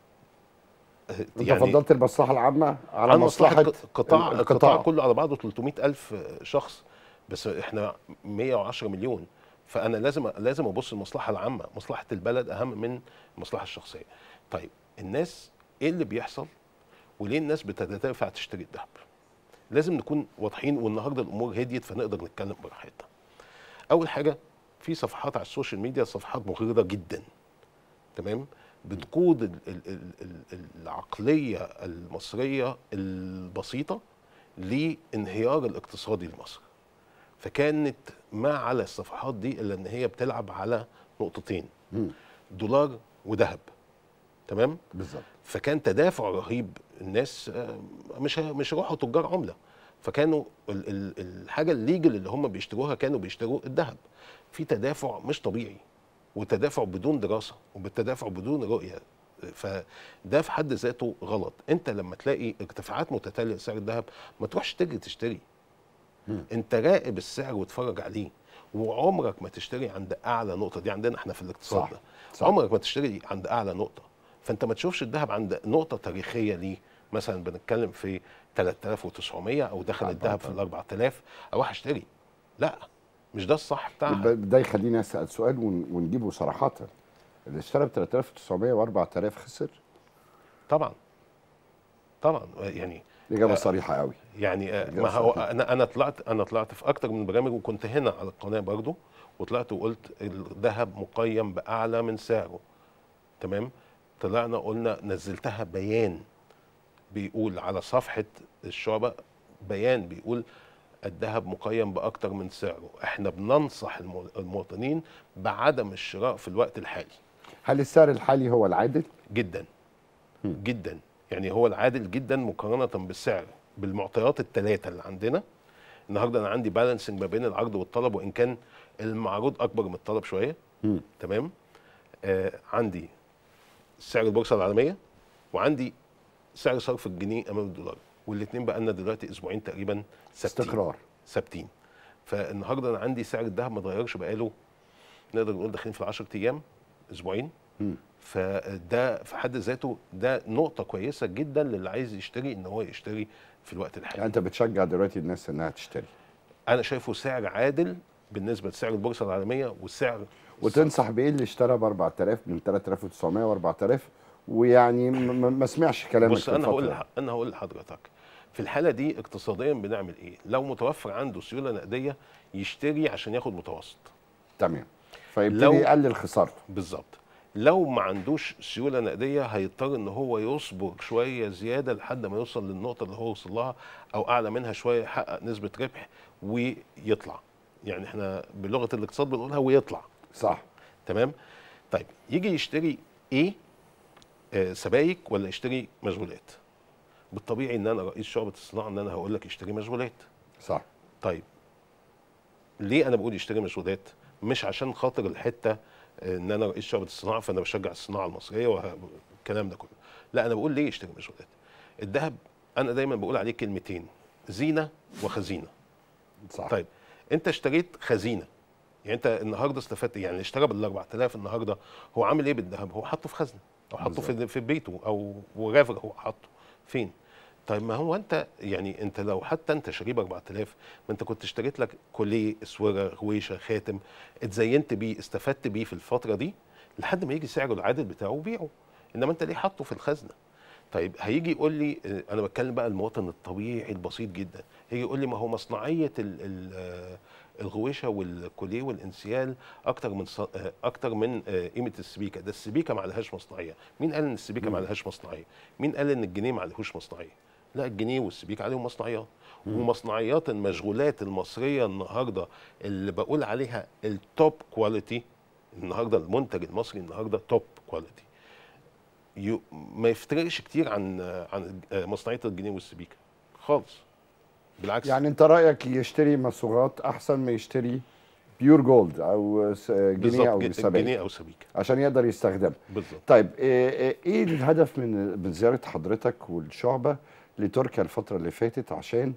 انت فضلت المصلحه العامه على عن مصلحه مصلحه قطاع القطاع. القطاع كله على بعضه 300 الف شخص بس احنا 110 مليون فانا لازم لازم ابص للمصلحه العامه مصلحه البلد اهم من المصلحه الشخصيه طيب الناس ايه اللي بيحصل وليه الناس بتتدافع تشتري الذهب لازم نكون واضحين والنهارده الامور هديت فنقدر نتكلم براحتنا اول حاجه في صفحات على السوشيال ميديا صفحات مغرضه جدا تمام بتقود ال- ال- ال- ال- العقليه المصريه البسيطه لانهيار الاقتصادي لمصر فكانت ما على الصفحات دي الا ان هي بتلعب على نقطتين مم. دولار وذهب تمام بالظبط فكان تدافع رهيب الناس آه، مش مش يروحوا تجار عمله فكانوا ال- ال- الحاجه الليجل اللي هم بيشتروها كانوا بيشتروا الذهب في تدافع مش طبيعي وتدافع بدون دراسه وبالتدافع بدون رؤيه فده في حد ذاته غلط انت لما تلاقي ارتفاعات متتاليه لسعر الذهب ما تروحش تجري تشتري مم. انت راقب السعر واتفرج عليه وعمرك ما تشتري عند اعلى نقطه دي عندنا احنا في الاقتصاد صح، ده صح. عمرك ما تشتري عند اعلى نقطه فانت ما تشوفش الذهب عند نقطه تاريخيه ليه مثلا بنتكلم في 3900 او دخل الذهب في ال 4000 اروح اشتري لا مش ده الصح بتاعها يبقى ده يخليني اسال سؤال ون- ونجيبه صراحه اللي اشترى ب 3900 و 4000 خسر طبعا طبعا يعني اجابه صريحه قوي يعني آه، إجابة ما هو صحيحة. انا انا طلعت انا طلعت في اكتر من برامج وكنت هنا على القناه برضو وطلعت وقلت الذهب مقيم باعلى من سعره تمام طلعنا قلنا نزلتها بيان بيقول على صفحه الشعبه بيان بيقول الذهب مقيم باكتر من سعره احنا بننصح المو- المواطنين بعدم الشراء في الوقت الحالي هل السعر الحالي هو العادل جدا جدا يعني هو العادل جدا مقارنه بالسعر بالمعطيات الثلاثه اللي عندنا النهارده انا عندي بالانسنج ما بين العرض والطلب وان كان المعروض اكبر من الطلب شويه مم. تمام آه عندي سعر البورصه العالميه وعندي سعر صرف الجنيه امام الدولار والاثنين بقى لنا دلوقتي اسبوعين تقريبا ثابتين استقرار ثابتين فالنهارده انا عندي سعر الذهب ما اتغيرش بقاله نقدر نقول داخلين في ال 10 ايام اسبوعين مم. فده في حد ذاته ده نقطة كويسة جدا للي عايز يشتري ان هو يشتري في الوقت يعني الحالي. انت بتشجع دلوقتي الناس انها تشتري انا شايفه سعر عادل بالنسبة لسعر البورصة العالمية والسعر وتنصح بايه اللي اشترى ب 4000 من 3900 و 4000 ويعني م- م- ما سمعش كلامك بص في انا هقول الفترة لح- انا هقول لحضرتك في الحالة دي اقتصاديا بنعمل ايه؟ لو متوفر عنده سيولة نقدية يشتري عشان ياخد متوسط. تمام فيبتدي لو- يقلل خسارته بالظبط لو ما عندوش سيوله نقديه هيضطر ان هو يصبر شويه زياده لحد ما يوصل للنقطه اللي هو وصل لها او اعلى منها شويه يحقق نسبه ربح ويطلع يعني احنا بلغه الاقتصاد بنقولها ويطلع صح تمام طيب يجي يشتري ايه آه سبايك ولا يشتري مشغولات بالطبيعي ان انا رئيس شعبه الصناعه ان انا هقول لك اشتري مشغولات صح طيب ليه انا بقول يشتري مشغولات مش عشان خاطر الحته آه، ان انا رئيس شعبه الصناعه فانا بشجع الصناعه المصريه والكلام ده كله لا انا بقول ليه يشتري مشغولات الذهب انا دايما بقول عليه كلمتين زينه وخزينه صح طيب انت اشتريت خزينه يعني انت النهارده استفدت يعني اللي اشترى بال 4000 النهارده هو عامل ايه بالذهب هو حاطه في خزنه او حاطه في في بيته او ورافر هو حاطه فين طيب ما هو انت يعني انت لو حتى انت شاريه ب 4000 ما انت كنت اشتريت لك كوليه اسوره غويشه خاتم اتزينت بيه استفدت بيه في الفتره دي لحد ما يجي سعره العادل بتاعه وبيعه انما انت ليه حاطه في الخزنه طيب هيجي يقول لي اه، انا بتكلم بقى المواطن الطبيعي البسيط جدا هيجي يقول لي ما هو مصنعيه ال ال آه، الغويشه والكوليه والانسيال اكتر من ص- آه، اكتر من آه، قيمه السبيكه ده السبيكه ما عليهاش مصنعيه مين قال ان السبيكه ما عليهاش مصنعيه مين قال ان الجنيه ما عليهوش مصنعيه لا الجنيه والسبيكه عليهم مصنعيات ومصنعيات المشغولات المصريه النهارده اللي بقول عليها التوب كواليتي النهارده المنتج المصري النهارده توب كواليتي يو ما يفترقش كتير عن عن مصنعيه الجنيه والسبيكه خالص بالعكس يعني انت رايك يشتري مصوغات احسن ما يشتري بيور جولد او س- جنيه بالظبط او ج- سبائك جنيه او سبيكه عشان يقدر يستخدمها بالظبط طيب ايه إيه- ايه الهدف من من زياره حضرتك والشعبه لتركيا الفتره اللي فاتت عشان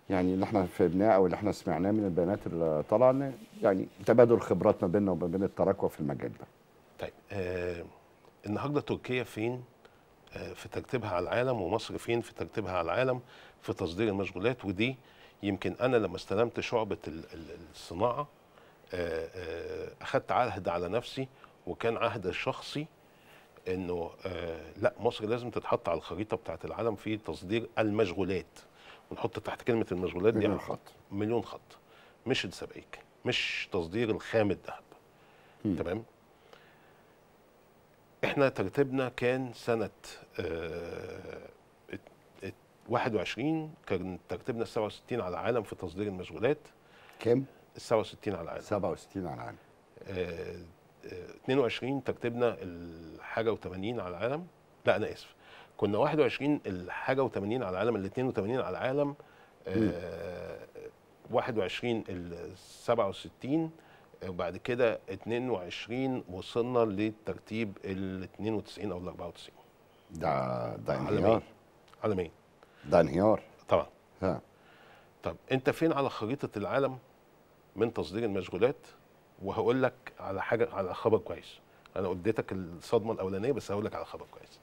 يعني اللي احنا فهمناه او اللي احنا سمعناه من البيانات اللي طالعه إن يعني تبادل خبرات ما بيننا وما بين التراكوة في المجال ده طيب آه النهارده تركيا فين آه في ترتيبها على العالم ومصر فين في ترتيبها على العالم في تصدير المشغولات ودي يمكن انا لما استلمت شعبه ال- ال- الصناعه آه آه اخدت عهد على نفسي وكان عهد شخصي انه آه لا مصر لازم تتحط على الخريطه بتاعت العالم في تصدير المشغولات ونحط تحت كلمه المشغولات دي مليون على- خط. مليون خط مش السبائك مش تصدير الخام الذهب تمام احنا ترتيبنا كان سنه آه ات- ات- 21 كان ترتيبنا 67 على العالم في تصدير المشغولات كام؟ ال 67 على العالم 67 على العالم آه، آه، 22 ترتيبنا الحاجه و80 على العالم لا انا اسف كنا 21 الحاجه و80 على العالم ال 82 على العالم آه، 21 ال 67 آه، وبعد كده 22 وصلنا للترتيب ال 92 او ال 94 ده ده عالميا انهيار عالميا ده انهيار طبعا ها طب انت فين على خريطه العالم من تصدير المشغولات وهقول لك على حاجه على خبر كويس انا اديتك الصدمه الاولانيه بس هقول لك على خبر كويس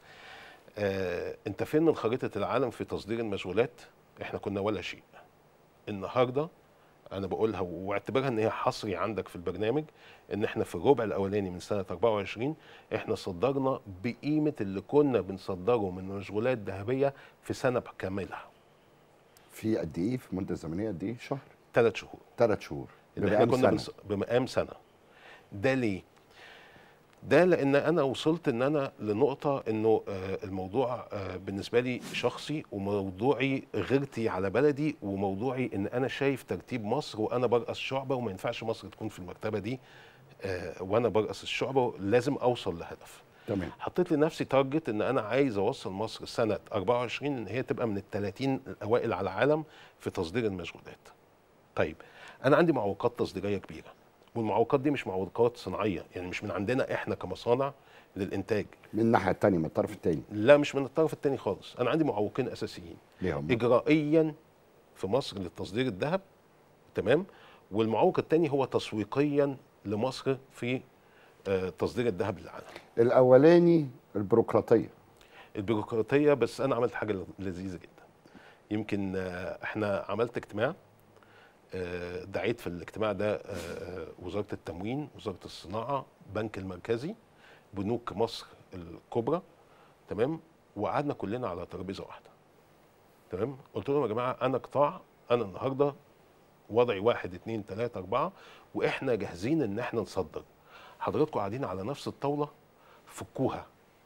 آه انت فين من خريطه العالم في تصدير المشغولات احنا كنا ولا شيء النهارده انا بقولها واعتبرها ان هي حصري عندك في البرنامج ان احنا في الربع الاولاني من سنه 24 احنا صدرنا بقيمه اللي كنا بنصدره من مشغولات ذهبيه في سنه كاملها في قد ايه في مده زمنيه قد ايه شهر ثلاث شهور ثلاث شهور اللي احنا بمقام كنا سنة. بنص... بمقام سنه ده ليه ده لان انا وصلت ان انا لنقطه انه آه، الموضوع آه، بالنسبه لي شخصي وموضوعي غيرتي على بلدي وموضوعي ان انا شايف ترتيب مصر وانا برأس شعبه وما ينفعش مصر تكون في المرتبه دي آه، وانا برأس الشعبه لازم اوصل لهدف تمام حطيت لنفسي تارجت ان انا عايز اوصل مصر سنه 24 ان هي تبقى من ال 30 الاوائل على العالم في تصدير المشغولات. طيب انا عندي معوقات تصديريه كبيره والمعوقات دي مش معوقات صناعيه يعني مش من عندنا احنا كمصانع للانتاج من الناحيه الثانيه من الطرف الثاني لا مش من الطرف الثاني خالص انا عندي معوقين اساسيين ليه هم اجرائيا في مصر لتصدير الذهب تمام والمعوق الثاني هو تسويقيا لمصر في آه، تصدير الذهب للعالم الاولاني البيروقراطيه البيروقراطيه بس انا عملت حاجه لذيذه جدا يمكن آه، احنا عملت اجتماع آه، دعيت في الاجتماع ده آه، آه، وزاره التموين وزاره الصناعه بنك المركزي بنوك مصر الكبرى تمام وقعدنا كلنا على ترابيزه واحده تمام قلت لهم يا جماعه انا قطاع انا النهارده وضعي واحد اتنين تلاته اربعه واحنا جاهزين ان احنا نصدر حضراتكم قاعدين على نفس الطاوله فكوها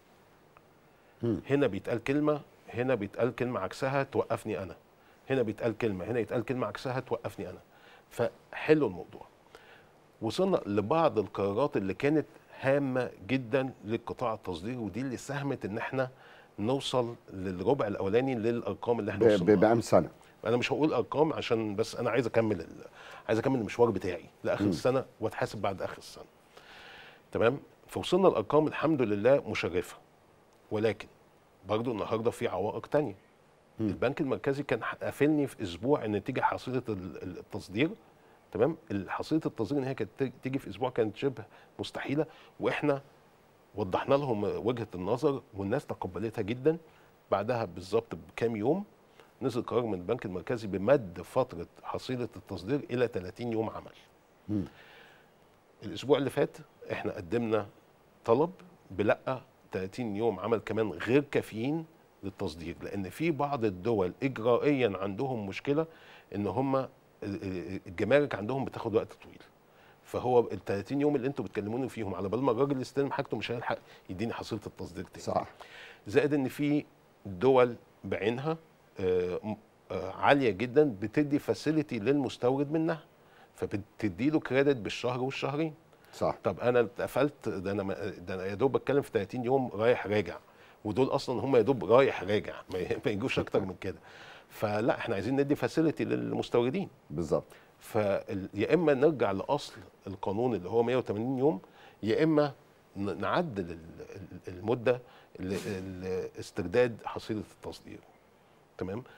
هنا بيتقال كلمه هنا بيتقال كلمه عكسها توقفني انا هنا بيتقال كلمه هنا يتقال كلمه عكسها توقفني انا فحلوا الموضوع وصلنا لبعض القرارات اللي كانت هامه جدا للقطاع التصديري ودي اللي ساهمت ان احنا نوصل للربع الاولاني للارقام اللي ب- احنا ب- وصلنا بقام سنه انا مش هقول ارقام عشان بس انا عايز اكمل ال... عايز اكمل المشوار بتاعي لاخر السنه واتحاسب بعد اخر السنه تمام فوصلنا الارقام الحمد لله مشرفه ولكن برضو النهارده في عوائق تانية البنك المركزي كان قافلني في اسبوع ان تيجي حصيله ال- ال- التصدير تمام حصيله التصدير ان هي كانت تيجي- تيجي في اسبوع كانت شبه مستحيله واحنا وضحنا لهم وجهه النظر والناس تقبلتها جدا بعدها بالظبط بكام يوم نزل قرار من البنك المركزي بمد فتره حصيله التصدير الى 30 يوم عمل الاسبوع اللي فات احنا قدمنا طلب بلا 30 يوم عمل كمان غير كافيين للتصدير لان في بعض الدول اجرائيا عندهم مشكله ان هم الجمارك عندهم بتاخد وقت طويل فهو ال 30 يوم اللي انتوا بتكلموني فيهم على بال ما الراجل يستلم حاجته مش هيلحق يديني حصيله التصدير تاني صح زائد ان في دول بعينها آه، م- آه، عاليه جدا بتدي فاسيلتي للمستورد منها فبتدي له كريدت بالشهر والشهرين صح طب انا اتقفلت ده انا ما- ده انا يا دوب بتكلم في 30 يوم رايح راجع ودول اصلا هم يا دوب رايح راجع ما ي- ما يجوش اكتر من كده فلا احنا عايزين ندي فاسيلتي للمستوردين بالظبط فيا اما نرجع لاصل القانون اللي هو 180 يوم يا اما ن- نعدل ال- ال- المده ل- لاسترداد حصيله التصدير تمام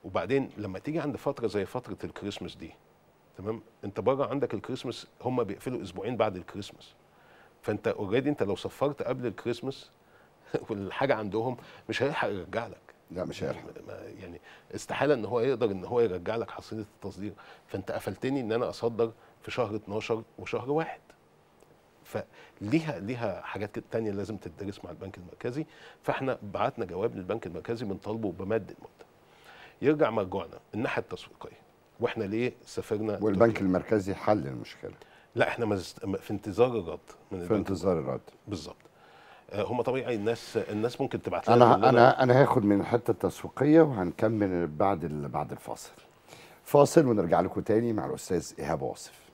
وبعدين لما تيجي عند فتره زي فتره الكريسماس دي تمام انت بره عندك الكريسماس هم بيقفلوا اسبوعين بعد الكريسماس فانت اوريدي انت لو صفرت قبل الكريسماس والحاجه عندهم مش هيلحق يرجع لك لا مش هيلحق ما- يعني استحاله ان هو يقدر ان هو يرجع لك حصيله التصدير فانت قفلتني ان انا اصدر في شهر 12 وشهر واحد فليها ليها حاجات كده تانية لازم تدرس مع البنك المركزي فاحنا بعتنا جواب للبنك المركزي بنطالبه بمد المده يرجع مرجوعنا الناحيه التسويقيه واحنا ليه سافرنا والبنك تركيا؟ المركزي حل المشكله لا احنا مز... في انتظار الرد من في البنك انتظار الرد بالظبط آه، هم طبيعي الناس الناس ممكن تبعت لنا انا تقول لنا- انا انا هاخد من الحته التسويقيه وهنكمل بعد ال- بعد الفاصل فاصل ونرجع لكم تاني مع الاستاذ ايهاب واصف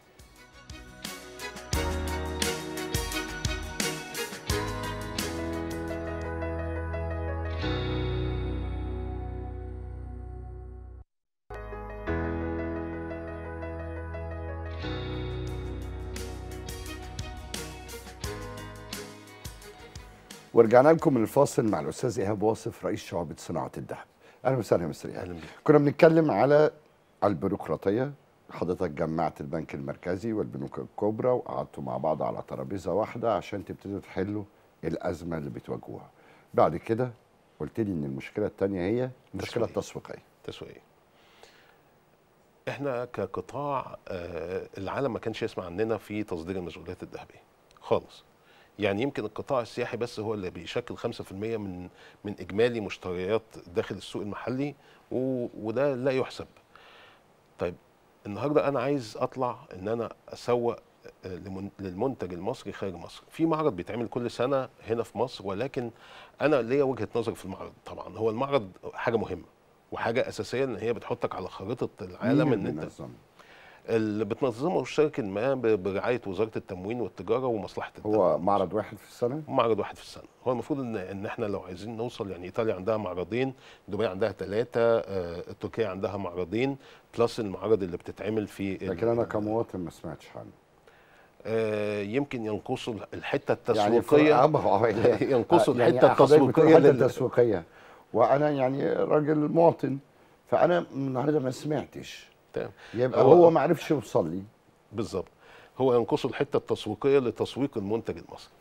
ورجعنا لكم من الفاصل مع الاستاذ ايهاب واصف رئيس شعبه صناعه الذهب اهلا وسهلا يا مستر ايهاب اهلا بيك كنا بنتكلم على البيروقراطيه حضرتك جمعت البنك المركزي والبنوك الكبرى وقعدتوا مع بعض على ترابيزه واحده عشان تبتدوا تحلوا الازمه اللي بتواجهوها بعد كده قلت لي ان المشكله الثانيه هي المشكله تسويقية. التسويقيه تسويقيه احنا كقطاع آه، العالم ما كانش يسمع عننا في تصدير المشغولات الذهبيه خالص يعني يمكن القطاع السياحي بس هو اللي بيشكل 5% من من اجمالي مشتريات داخل السوق المحلي و- وده لا يحسب طيب النهارده انا عايز اطلع ان انا اسوق آه، لمن- للمنتج المصري خارج مصر في معرض بيتعمل كل سنه هنا في مصر ولكن انا ليا وجهه نظر في المعرض طبعا هو المعرض حاجه مهمه وحاجه اساسيه ان هي بتحطك على خريطه العالم مين ان اللي انت بينظم؟ اللي بتنظمه شركه ما ب- برعايه وزاره التموين والتجاره ومصلحه الدوله هو معرض واحد في السنه معرض واحد في السنه هو المفروض ان ان احنا لو عايزين نوصل يعني ايطاليا عندها معرضين دبي عندها ثلاثه آه، تركيا عندها معرضين بلس المعارض اللي بتتعمل في ال- لكن انا كمواطن ما سمعتش عنه آه، يمكن ينقصوا الحته يعني في- التسويقيه آه، ما هو- ينقصوا يعني الحته حضرتك بتقول التسويقيه الحته لل- التسويقيه وانا يعني راجل مواطن فانا النهارده ما سمعتش تمام. يبقى هو- هو ما عرفش يوصل لي بالظبط هو ينقصوا الحته التسويقيه لتسويق المنتج المصري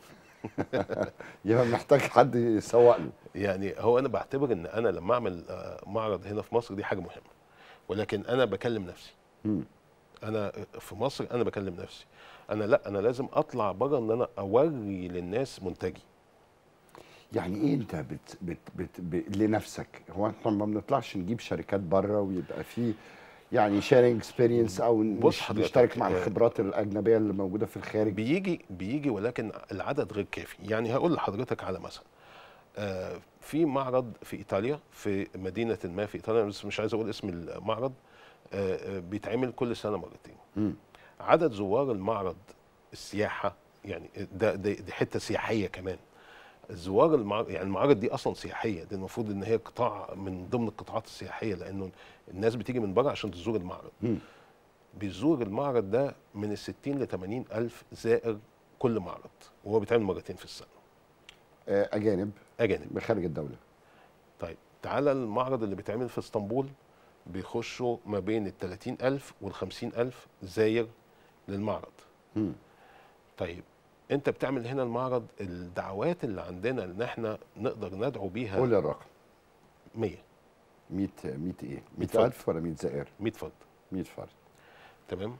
يبقى محتاج حد يسوق له يعني هو انا بعتبر ان انا لما اعمل آه، معرض هنا في مصر دي حاجه مهمه ولكن انا بكلم نفسي مم. انا في مصر انا بكلم نفسي انا لا انا لازم اطلع بره ان انا اوري للناس منتجي يعني ايه انت بت بت بت ب... لنفسك هو احنا ما بنطلعش نجيب شركات بره ويبقى في يعني شيرنج اكسبيرينس او بص نش- حضرتك، نشترك مع آه، الخبرات الاجنبيه اللي موجوده في الخارج بيجي بيجي ولكن العدد غير كافي يعني هقول لحضرتك على مثلا آه، في معرض في ايطاليا في مدينه ما في ايطاليا بس مش عايز اقول اسم المعرض آه، آه، بيتعمل كل سنه مرتين مم. عدد زوار المعرض السياحه يعني ده دي, دي حته سياحيه كمان زوار المعرض يعني المعارض دي اصلا سياحيه دي المفروض ان هي قطاع من ضمن القطاعات السياحيه لانه الناس بتيجي من بره عشان تزور المعرض مم. بيزور المعرض ده من ال 60 ل 80 الف زائر كل معرض وهو بيتعمل مرتين في السنه آه، اجانب اجانب بخارج الدوله طيب تعالى المعرض اللي بيتعمل في اسطنبول بيخشوا ما بين ال 30 الف وال 50 الف زاير للمعرض مم. طيب انت بتعمل هنا المعرض الدعوات اللي عندنا ان احنا نقدر ندعو بيها قول الرقم 100 100 100 ايه 100 100000 ولا 100 زائر 100 فرد 100 فرد تمام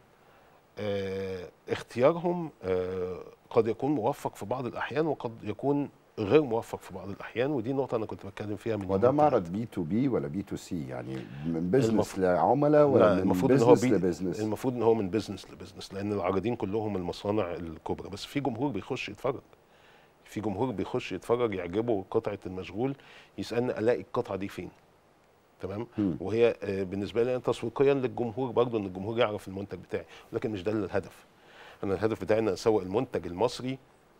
آه اختيارهم آه قد يكون موفق في بعض الاحيان وقد يكون غير موفق في بعض الاحيان ودي نقطه انا كنت بتكلم فيها من وده يومين معرض بي تو بي ولا بي تو سي يعني من بزنس المفروض- لعملاء ولا لا من المفروض ان هو بزنس بي لبزنس المفروض ان هو من بزنس لبزنس لان العارضين كلهم المصانع الكبرى بس في جمهور بيخش يتفرج في جمهور بيخش يتفرج يعجبه قطعه المشغول يسالني الاقي القطعه دي فين تمام مم. وهي آه، بالنسبه لي أنا تسويقيا للجمهور برضه ان الجمهور يعرف المنتج بتاعي لكن مش ده الهدف انا الهدف بتاعي ان اسوق المنتج المصري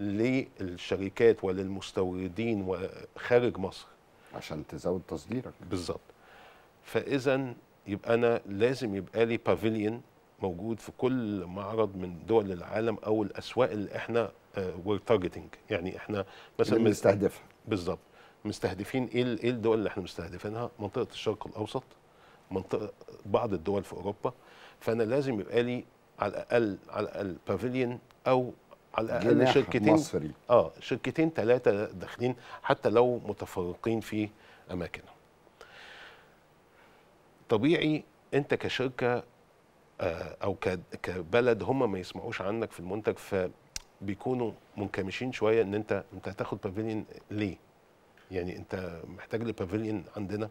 للشركات وللمستوردين وخارج مصر عشان تزود تصديرك بالظبط فاذا يبقى انا لازم يبقى لي بافيليون موجود في كل معرض من دول العالم او الاسواق اللي احنا وير تارجتنج يعني احنا مثلا اللي من- بنستهدفها بالظبط مستهدفين ايه ال- ايه الدول اللي احنا مستهدفينها منطقه الشرق الاوسط منطقه بعض الدول في اوروبا فانا لازم يبقى لي على الاقل على الاقل بافيليون او على الاقل جناح شركتين مصري اه شركتين ثلاثه داخلين حتى لو متفرقين في اماكنهم طبيعي انت كشركه آه، او ك- كبلد هم ما يسمعوش عنك في المنتج فبيكونوا منكمشين شويه ان انت انت هتاخد بافيليون ليه؟ يعني انت محتاج لبافيليون عندنا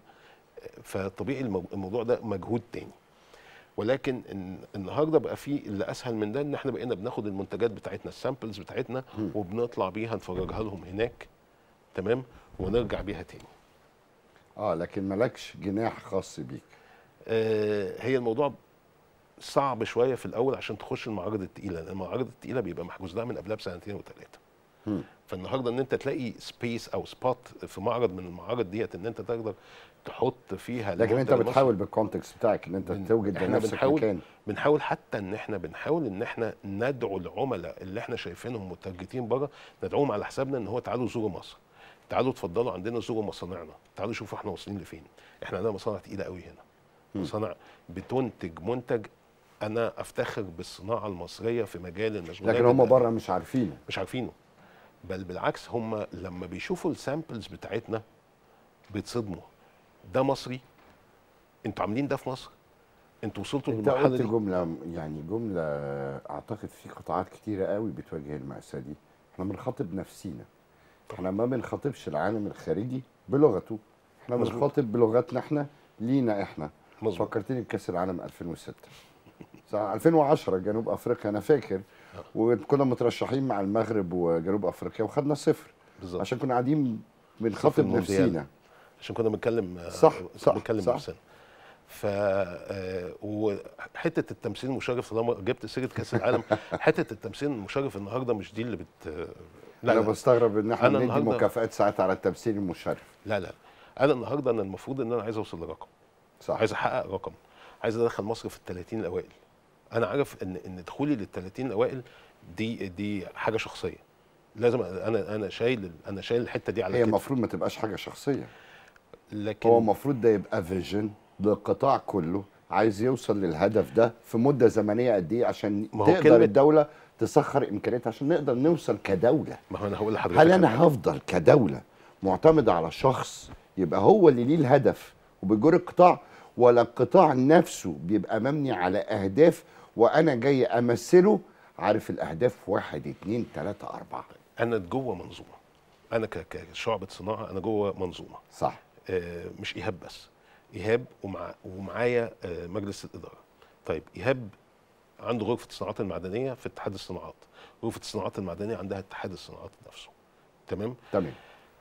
فطبيعي المو- الموضوع ده مجهود تاني ولكن إن- النهارده بقى في اللي اسهل من ده ان احنا بقينا بناخد المنتجات بتاعتنا السامبلز بتاعتنا وبنطلع بيها نفرجها لهم هناك تمام ونرجع بيها تاني اه لكن مالكش جناح خاص بيك آه، هي الموضوع صعب شويه في الاول عشان تخش المعارض التقيله لان المعارض التقيله بيبقى محجوز لها من قبلها بسنتين وثلاثه مم. فالنهارده ان انت تلاقي سبيس او سبوت في معرض من المعارض ديت ان انت تقدر تحط فيها لكن انت المنتج المصري. بتحاول بالكونتكست بتاعك ان انت بن- توجد إحنا لنفسك بنحاول- مكان بنحاول حتى ان احنا بنحاول ان احنا ندعو العملاء اللي احنا شايفينهم متارجتين بره ندعوهم على حسابنا ان هو تعالوا زوروا مصر تعالوا اتفضلوا عندنا زوروا مصانعنا تعالوا شوفوا احنا واصلين لفين احنا عندنا مصانع تقيله قوي هنا مصانع بتنتج منتج انا افتخر بالصناعه المصريه في مجال المشغولات لكن هم الد- بره مش عارفينه مش عارفينه بل بالعكس هم لما بيشوفوا السامبلز بتاعتنا بيتصدموا ده مصري انتوا عاملين ده في مصر انتوا وصلتوا انت للمرحله قلت دي جمله يعني جمله اعتقد في قطاعات كتيره قوي بتواجه المأساة دي احنا بنخاطب نفسينا احنا ما بنخاطبش العالم الخارجي بلغته احنا مظبوط. بنخاطب بلغتنا احنا لينا احنا مظبوط. فكرتني بكاس العالم 2006 ساعة 2010 جنوب افريقيا انا فاكر وكنا مترشحين مع المغرب وجنوب افريقيا وخدنا صفر بالظبط عشان كنا قاعدين بنخاطب المونديال. نفسينا عشان كنا بنتكلم صح، صح، بنتكلم صح. نفسنا ف آه، وحته التمثيل المشرف طالما جبت سيره كاس العالم حته التمثيل المشرف النهارده مش دي اللي بت لا انا لا, بستغرب ان احنا أنا بندي النهاردة- مكافآت ساعات على التمثيل المشرف لا لا انا النهارده انا المفروض ان انا عايز اوصل لرقم صح عايز احقق رقم عايز ادخل مصر في ال 30 الاوائل انا عارف ان ان دخولي لل 30 الاوائل دي دي حاجه شخصيه لازم انا انا شايل انا شايل الحته دي على هي كتفي المفروض ما تبقاش حاجه شخصيه لكن هو المفروض ده يبقى فيجن للقطاع كله عايز يوصل للهدف ده في مده زمنيه قد ايه عشان ما هو تقدر كلمة- الدوله تسخر امكانياتها عشان نقدر نوصل كدوله ما هو انا هقول لحضرتك هل انا هفضل كدوله معتمد على شخص يبقى هو اللي ليه الهدف وبيجر القطاع ولا القطاع نفسه بيبقى مبني على اهداف وانا جاي امثله عارف الاهداف واحد اتنين تلاته اربعه انا جوه منظومه انا ك- كشعبة صناعه انا جوه منظومه صح آه، مش ايهاب بس ايهاب ومع ومعايا آه، مجلس الاداره طيب ايهاب عنده غرفه الصناعات المعدنيه في اتحاد الصناعات غرفه الصناعات المعدنيه عندها اتحاد الصناعات نفسه تمام تمام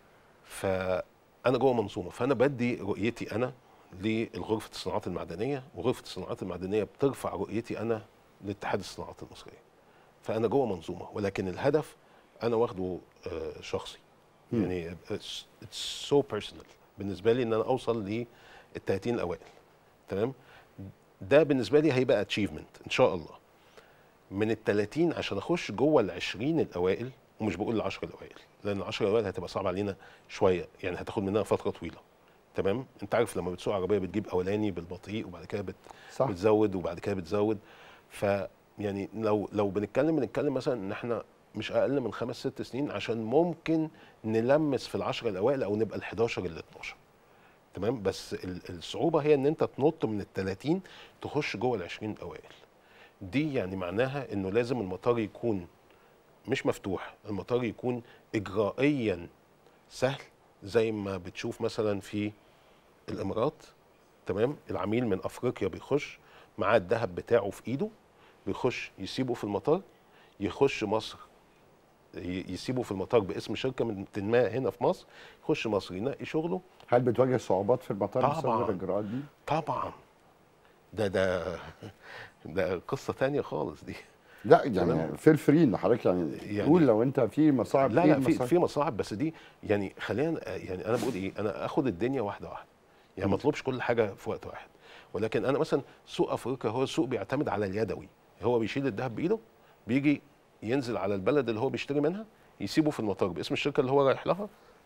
فانا جوه منظومه فانا بدي رؤيتي انا لغرفه الصناعات المعدنيه وغرفه الصناعات المعدنيه بترفع رؤيتي انا لاتحاد الصناعات المصريه فانا جوه منظومه ولكن الهدف انا واخده آه، شخصي يعني اتس سو بيرسونال بالنسبه لي ان انا اوصل لل 30 الاوائل تمام ده بالنسبه لي هيبقى اتشيفمنت ان شاء الله من ال 30 عشان اخش جوه ال 20 الاوائل ومش بقول ال 10 الاوائل لان ال 10 الاوائل هتبقى صعب علينا شويه يعني هتاخد مننا فتره طويله تمام انت عارف لما بتسوق عربيه بتجيب اولاني بالبطيء وبعد كده بت صح بتزود وبعد كده بتزود ف يعني لو لو بنتكلم بنتكلم مثلا ان احنا مش اقل من خمس ست سنين عشان ممكن نلمس في العشرة الاوائل او نبقى ال 11 ال 12 تمام بس ال- الصعوبه هي ان انت تنط من ال 30 تخش جوه ال 20 الاوائل دي يعني معناها انه لازم المطار يكون مش مفتوح المطار يكون اجرائيا سهل زي ما بتشوف مثلا في الامارات تمام العميل من افريقيا بيخش معاه الذهب بتاعه في ايده بيخش يسيبه في المطار يخش مصر ي- يسيبه في المطار باسم شركه من ما هنا في مصر يخش مصر ينقي شغله هل بتواجه صعوبات في المطار بسبب طبعاً. الاجراءات دي؟ طبعا ده ده ده قصه تانية خالص دي لا يعني تمام. فيل فري ان حضرتك يعني, يعني- قول لو انت في مصاعب لا إيه لا في المصاعب؟ في مصاعب بس دي يعني خلينا يعني انا بقول ايه انا اخد الدنيا واحده واحده يعني ما اطلبش كل حاجه في وقت واحد ولكن انا مثلا سوق افريقيا هو سوق بيعتمد على اليدوي هو بيشيل الذهب بايده بيجي ينزل على البلد اللي هو بيشتري منها يسيبه في المطار باسم الشركه اللي هو رايح لها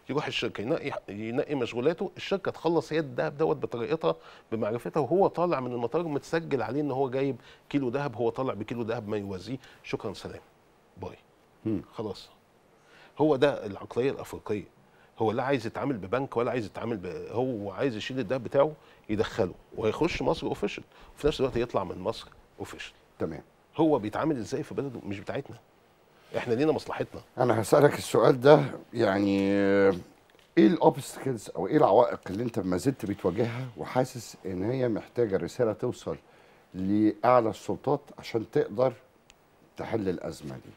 يروح الشركه ينقي ينقي مشغولاته الشركه تخلص هي الذهب دوت بطريقتها بمعرفتها وهو طالع من المطار متسجل عليه ان هو جايب كيلو ذهب هو طالع بكيلو ذهب ما يوازيه شكرا سلام باي مم. خلاص هو ده العقليه الافريقيه هو لا عايز يتعامل ببنك ولا عايز يتعامل ب... هو عايز يشيل الذهب بتاعه يدخله وهيخش مصر اوفيشال وفي نفس الوقت يطلع من مصر اوفيشال تمام هو بيتعامل ازاي في بلده مش بتاعتنا احنا لينا مصلحتنا انا هسالك السؤال ده يعني آه، ايه الاوبستكلز او ايه العوائق اللي انت ما زلت بتواجهها وحاسس ان هي محتاجه رساله توصل لاعلى السلطات عشان تقدر تحل الازمه دي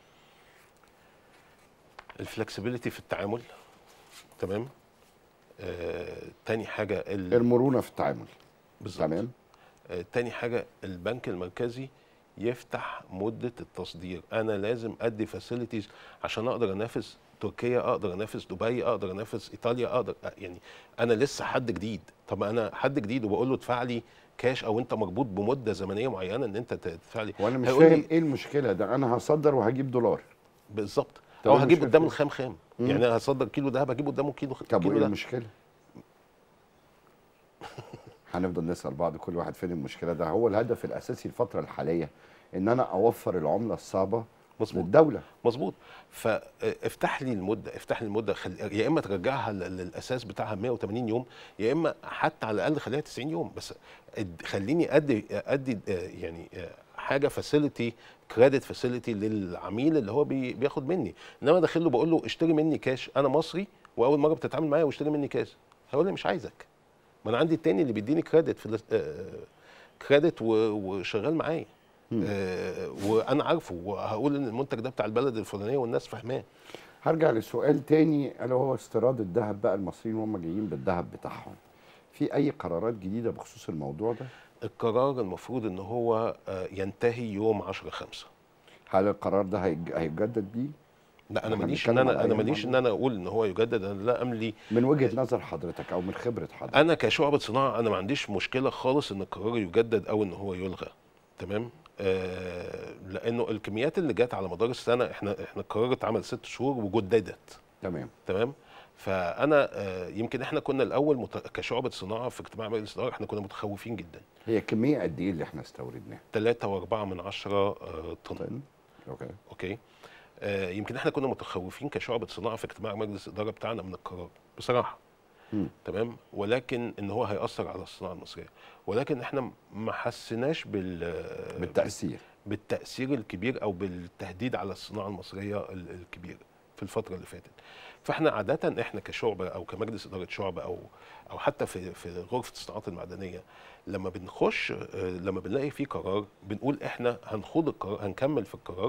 الفلكسبيليتي في التعامل تمام آه، تاني حاجه ال... المرونه في التعامل بالظبط تمام آه، تاني حاجه البنك المركزي يفتح مده التصدير انا لازم ادي فاسيلتيز عشان اقدر انافس تركيا اقدر انافس دبي اقدر انافس ايطاليا اقدر آه، يعني انا لسه حد جديد طب انا حد جديد وبقول له ادفع لي كاش او انت مربوط بمده زمنيه معينه ان انت تدفع لي وانا مش هيقول لي فاهم ايه المشكله ده انا هصدر وهجيب دولار بالظبط طب او إيه هجيب المشكلة قدام في الخام خام مم. يعني انا هصدر كيلو دهب هجيب قدامه كيلو طب كيلو وايه دهب المشكله هنفضل نسال بعض كل واحد فين المشكله ده هو الهدف الاساسي الفتره الحاليه ان انا اوفر العمله الصعبه مظبوط للدوله مظبوط فافتح لي المده افتح لي المده خل... يا اما ترجعها لل- للاساس بتاعها 180 يوم يا اما حتى على الاقل خليها 90 يوم بس اد- خليني ادي ادي آه، يعني آه، حاجه فاسيلتي كريدت فاسيلتي للعميل اللي هو بي بياخد مني انما داخل له بقول له اشتري مني كاش انا مصري واول مره بتتعامل معايا واشتري مني كاش هيقول لي مش عايزك ما انا عندي التاني اللي بيديني كريدت في ال- آه، كريدت و- وشغال معايا آه، وانا عارفه وهقول ان المنتج ده بتاع البلد الفلانيه والناس فاهماه هرجع لسؤال تاني الا وهو استيراد الذهب بقى المصريين وهم جايين بالذهب بتاعهم في اي قرارات جديده بخصوص الموضوع ده القرار المفروض ان هو آه، ينتهي يوم 10 5 هل القرار ده هيج- هيتجدد بيه لا انا إحنا ماليش ان بنتكلم انا على انا أي ماليش ان موضوع. انا اقول ان هو يجدد انا لا املي من وجهه نظر حضرتك او من خبره حضرتك انا كشعبة صناعه انا ما عنديش مشكله خالص ان القرار يجدد او ان هو يلغى تمام آه لانه الكميات اللي جت على مدار السنه احنا احنا القرار اتعمل ست شهور وجددت تمام تمام فانا آه يمكن احنا كنا الاول مت... كشعبة صناعه في اجتماع مجلس الاداره احنا كنا متخوفين جدا هي كميه قد ايه اللي احنا استوردناها 3 و4 من عشرة آه طن طن اوكي اوكي آه يمكن احنا كنا متخوفين كشعبة صناعه في اجتماع مجلس الاداره بتاعنا من القرار بصراحه مم. تمام ولكن ان هو هياثر على الصناعه المصريه ولكن احنا ما حسيناش بال بالتاثير بالتاثير الكبير او بالتهديد على الصناعه المصريه ال- الكبير في الفتره اللي فاتت فاحنا عاده احنا كشعبه او كمجلس اداره شعبه او او حتى في في غرفه الصناعات المعدنيه لما بنخش آه، لما بنلاقي في قرار بنقول احنا هنخوض القرار هنكمل في القرار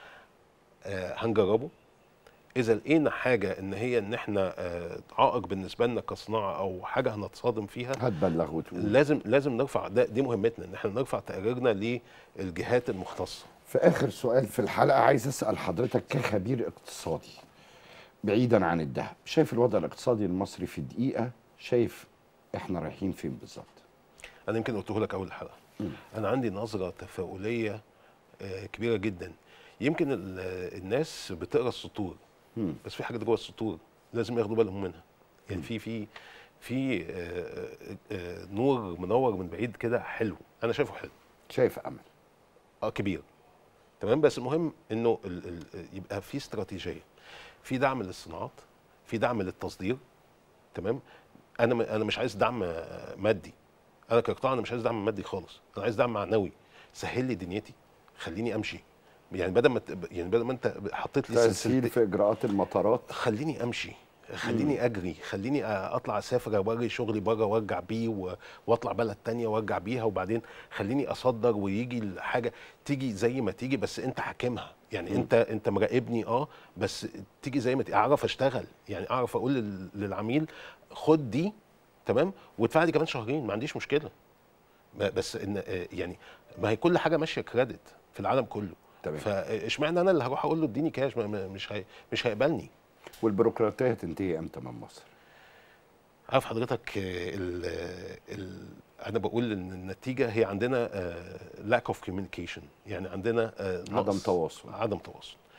آه، هنجربه اذا لقينا حاجه ان هي ان احنا آه، عائق بالنسبه لنا كصناعه او حاجه هنتصادم فيها هتبلغ وتقول لازم لازم نرفع ده دي مهمتنا ان احنا نرفع تقاريرنا للجهات المختصه في اخر سؤال في الحلقه عايز اسال حضرتك كخبير اقتصادي بعيدا عن الذهب شايف الوضع الاقتصادي المصري في دقيقه شايف احنا رايحين فين بالظبط انا يمكن قلته لك اول الحلقه انا عندي نظره تفاؤليه آه، كبيره جدا يمكن ال- آه، الناس بتقرا السطور مم. بس في حاجه جوه السطور لازم ياخدوا بالهم منها يعني في في في آه، آه، نور منور من بعيد كده حلو انا شايفه حلو شايف امل اه كبير تمام بس المهم انه ال ال يبقى في استراتيجيه في دعم للصناعات في دعم للتصدير تمام انا م- انا مش عايز دعم آه، مادي انا كقطاع انا مش عايز دعم مادي خالص انا عايز دعم معنوي سهل لي دنيتي خليني امشي يعني بدل ما ت- يعني بدل ما انت حطيت لي تسهيل سلسله في اجراءات المطارات خليني امشي خليني اجري خليني اطلع اسافر واجري شغلي بره وارجع بيه و- واطلع بلد تانية وارجع بيها وبعدين خليني اصدر ويجي الحاجه تيجي زي ما تيجي بس انت حاكمها يعني مم. انت انت مراقبني اه بس تيجي زي ما تيجي اعرف اشتغل يعني اعرف اقول لل- للعميل خد دي تمام وادفع لي كمان شهرين ما عنديش مشكله ب- بس ان آه، يعني ما هي كل حاجه ماشيه كريدت في العالم كله تمام. فاشمعنى انا اللي هروح اقول له اديني كاش ما- ما- مش هي مش هيقبلني والبيروقراطيه تنتهي امتى من مصر عارف حضرتك آه، ال ال انا بقول ان النتيجه هي عندنا لاك اوف كوميونيكيشن يعني عندنا آه، عدم نقص- تواصل. عدم تواصل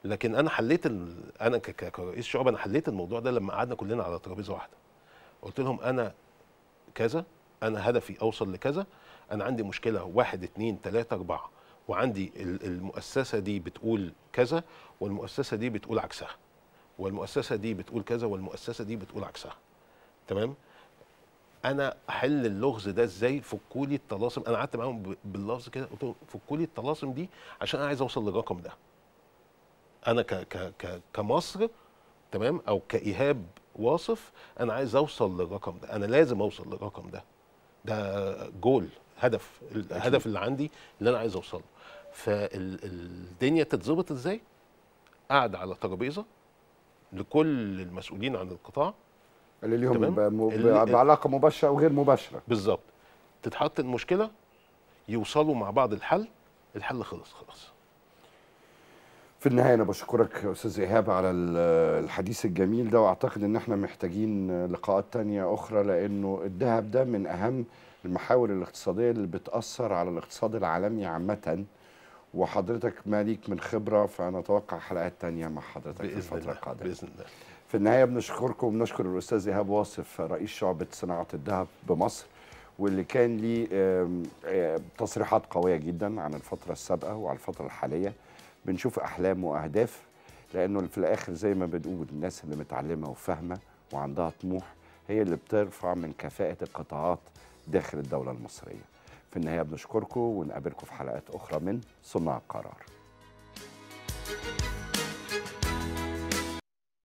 لكن انا حليت ال... انا ك... ك- كرئيس شعب انا حليت الموضوع ده لما قعدنا كلنا على ترابيزه واحده قلت لهم انا كذا انا هدفي اوصل لكذا انا عندي مشكله واحد اتنين تلاته اربعه وعندي ال- المؤسسه دي بتقول كذا والمؤسسه دي بتقول عكسها والمؤسسه دي بتقول كذا والمؤسسه دي بتقول عكسها تمام انا احل اللغز ده ازاي فكوا لي الطلاسم انا قعدت معاهم ب- باللفظ كده قلت لهم فكوا لي الطلاسم دي عشان انا عايز اوصل للرقم ده انا ك ك ك كمصر تمام او كايهاب واصف انا عايز اوصل للرقم ده انا لازم اوصل للرقم ده ده جول هدف الهدف اللي عندي اللي انا عايز اوصله فالدنيا تتظبط ازاي قاعد على ترابيزه لكل المسؤولين عن القطاع اللي ليهم تمام. ب- م- ب- اللي- بعلاقه مباشره او غير مباشره بالظبط تتحط المشكله يوصلوا مع بعض الحل الحل خلص خلاص في النهايه انا بشكرك يا استاذ ايهاب على ال- الحديث الجميل ده واعتقد ان احنا محتاجين لقاءات تانية اخرى لانه الذهب ده من اهم المحاور الاقتصاديه اللي بتاثر على الاقتصاد العالمي عامه وحضرتك مالك من خبره فانا اتوقع حلقات تانية مع حضرتك في باذن الفتره الله القادمه باذن الله في النهايه بنشكركم وبنشكر الاستاذ ايهاب واصف رئيس شعبه صناعه الذهب بمصر واللي كان ليه آم، آم، تصريحات قويه جدا عن الفتره السابقه وعن الفتره الحاليه بنشوف احلام واهداف لانه في الاخر زي ما بنقول الناس اللي متعلمه وفاهمه وعندها طموح هي اللي بترفع من كفاءه القطاعات داخل الدوله المصريه في النهايه بنشكركم ونقابلكم في حلقات اخرى من صناع القرار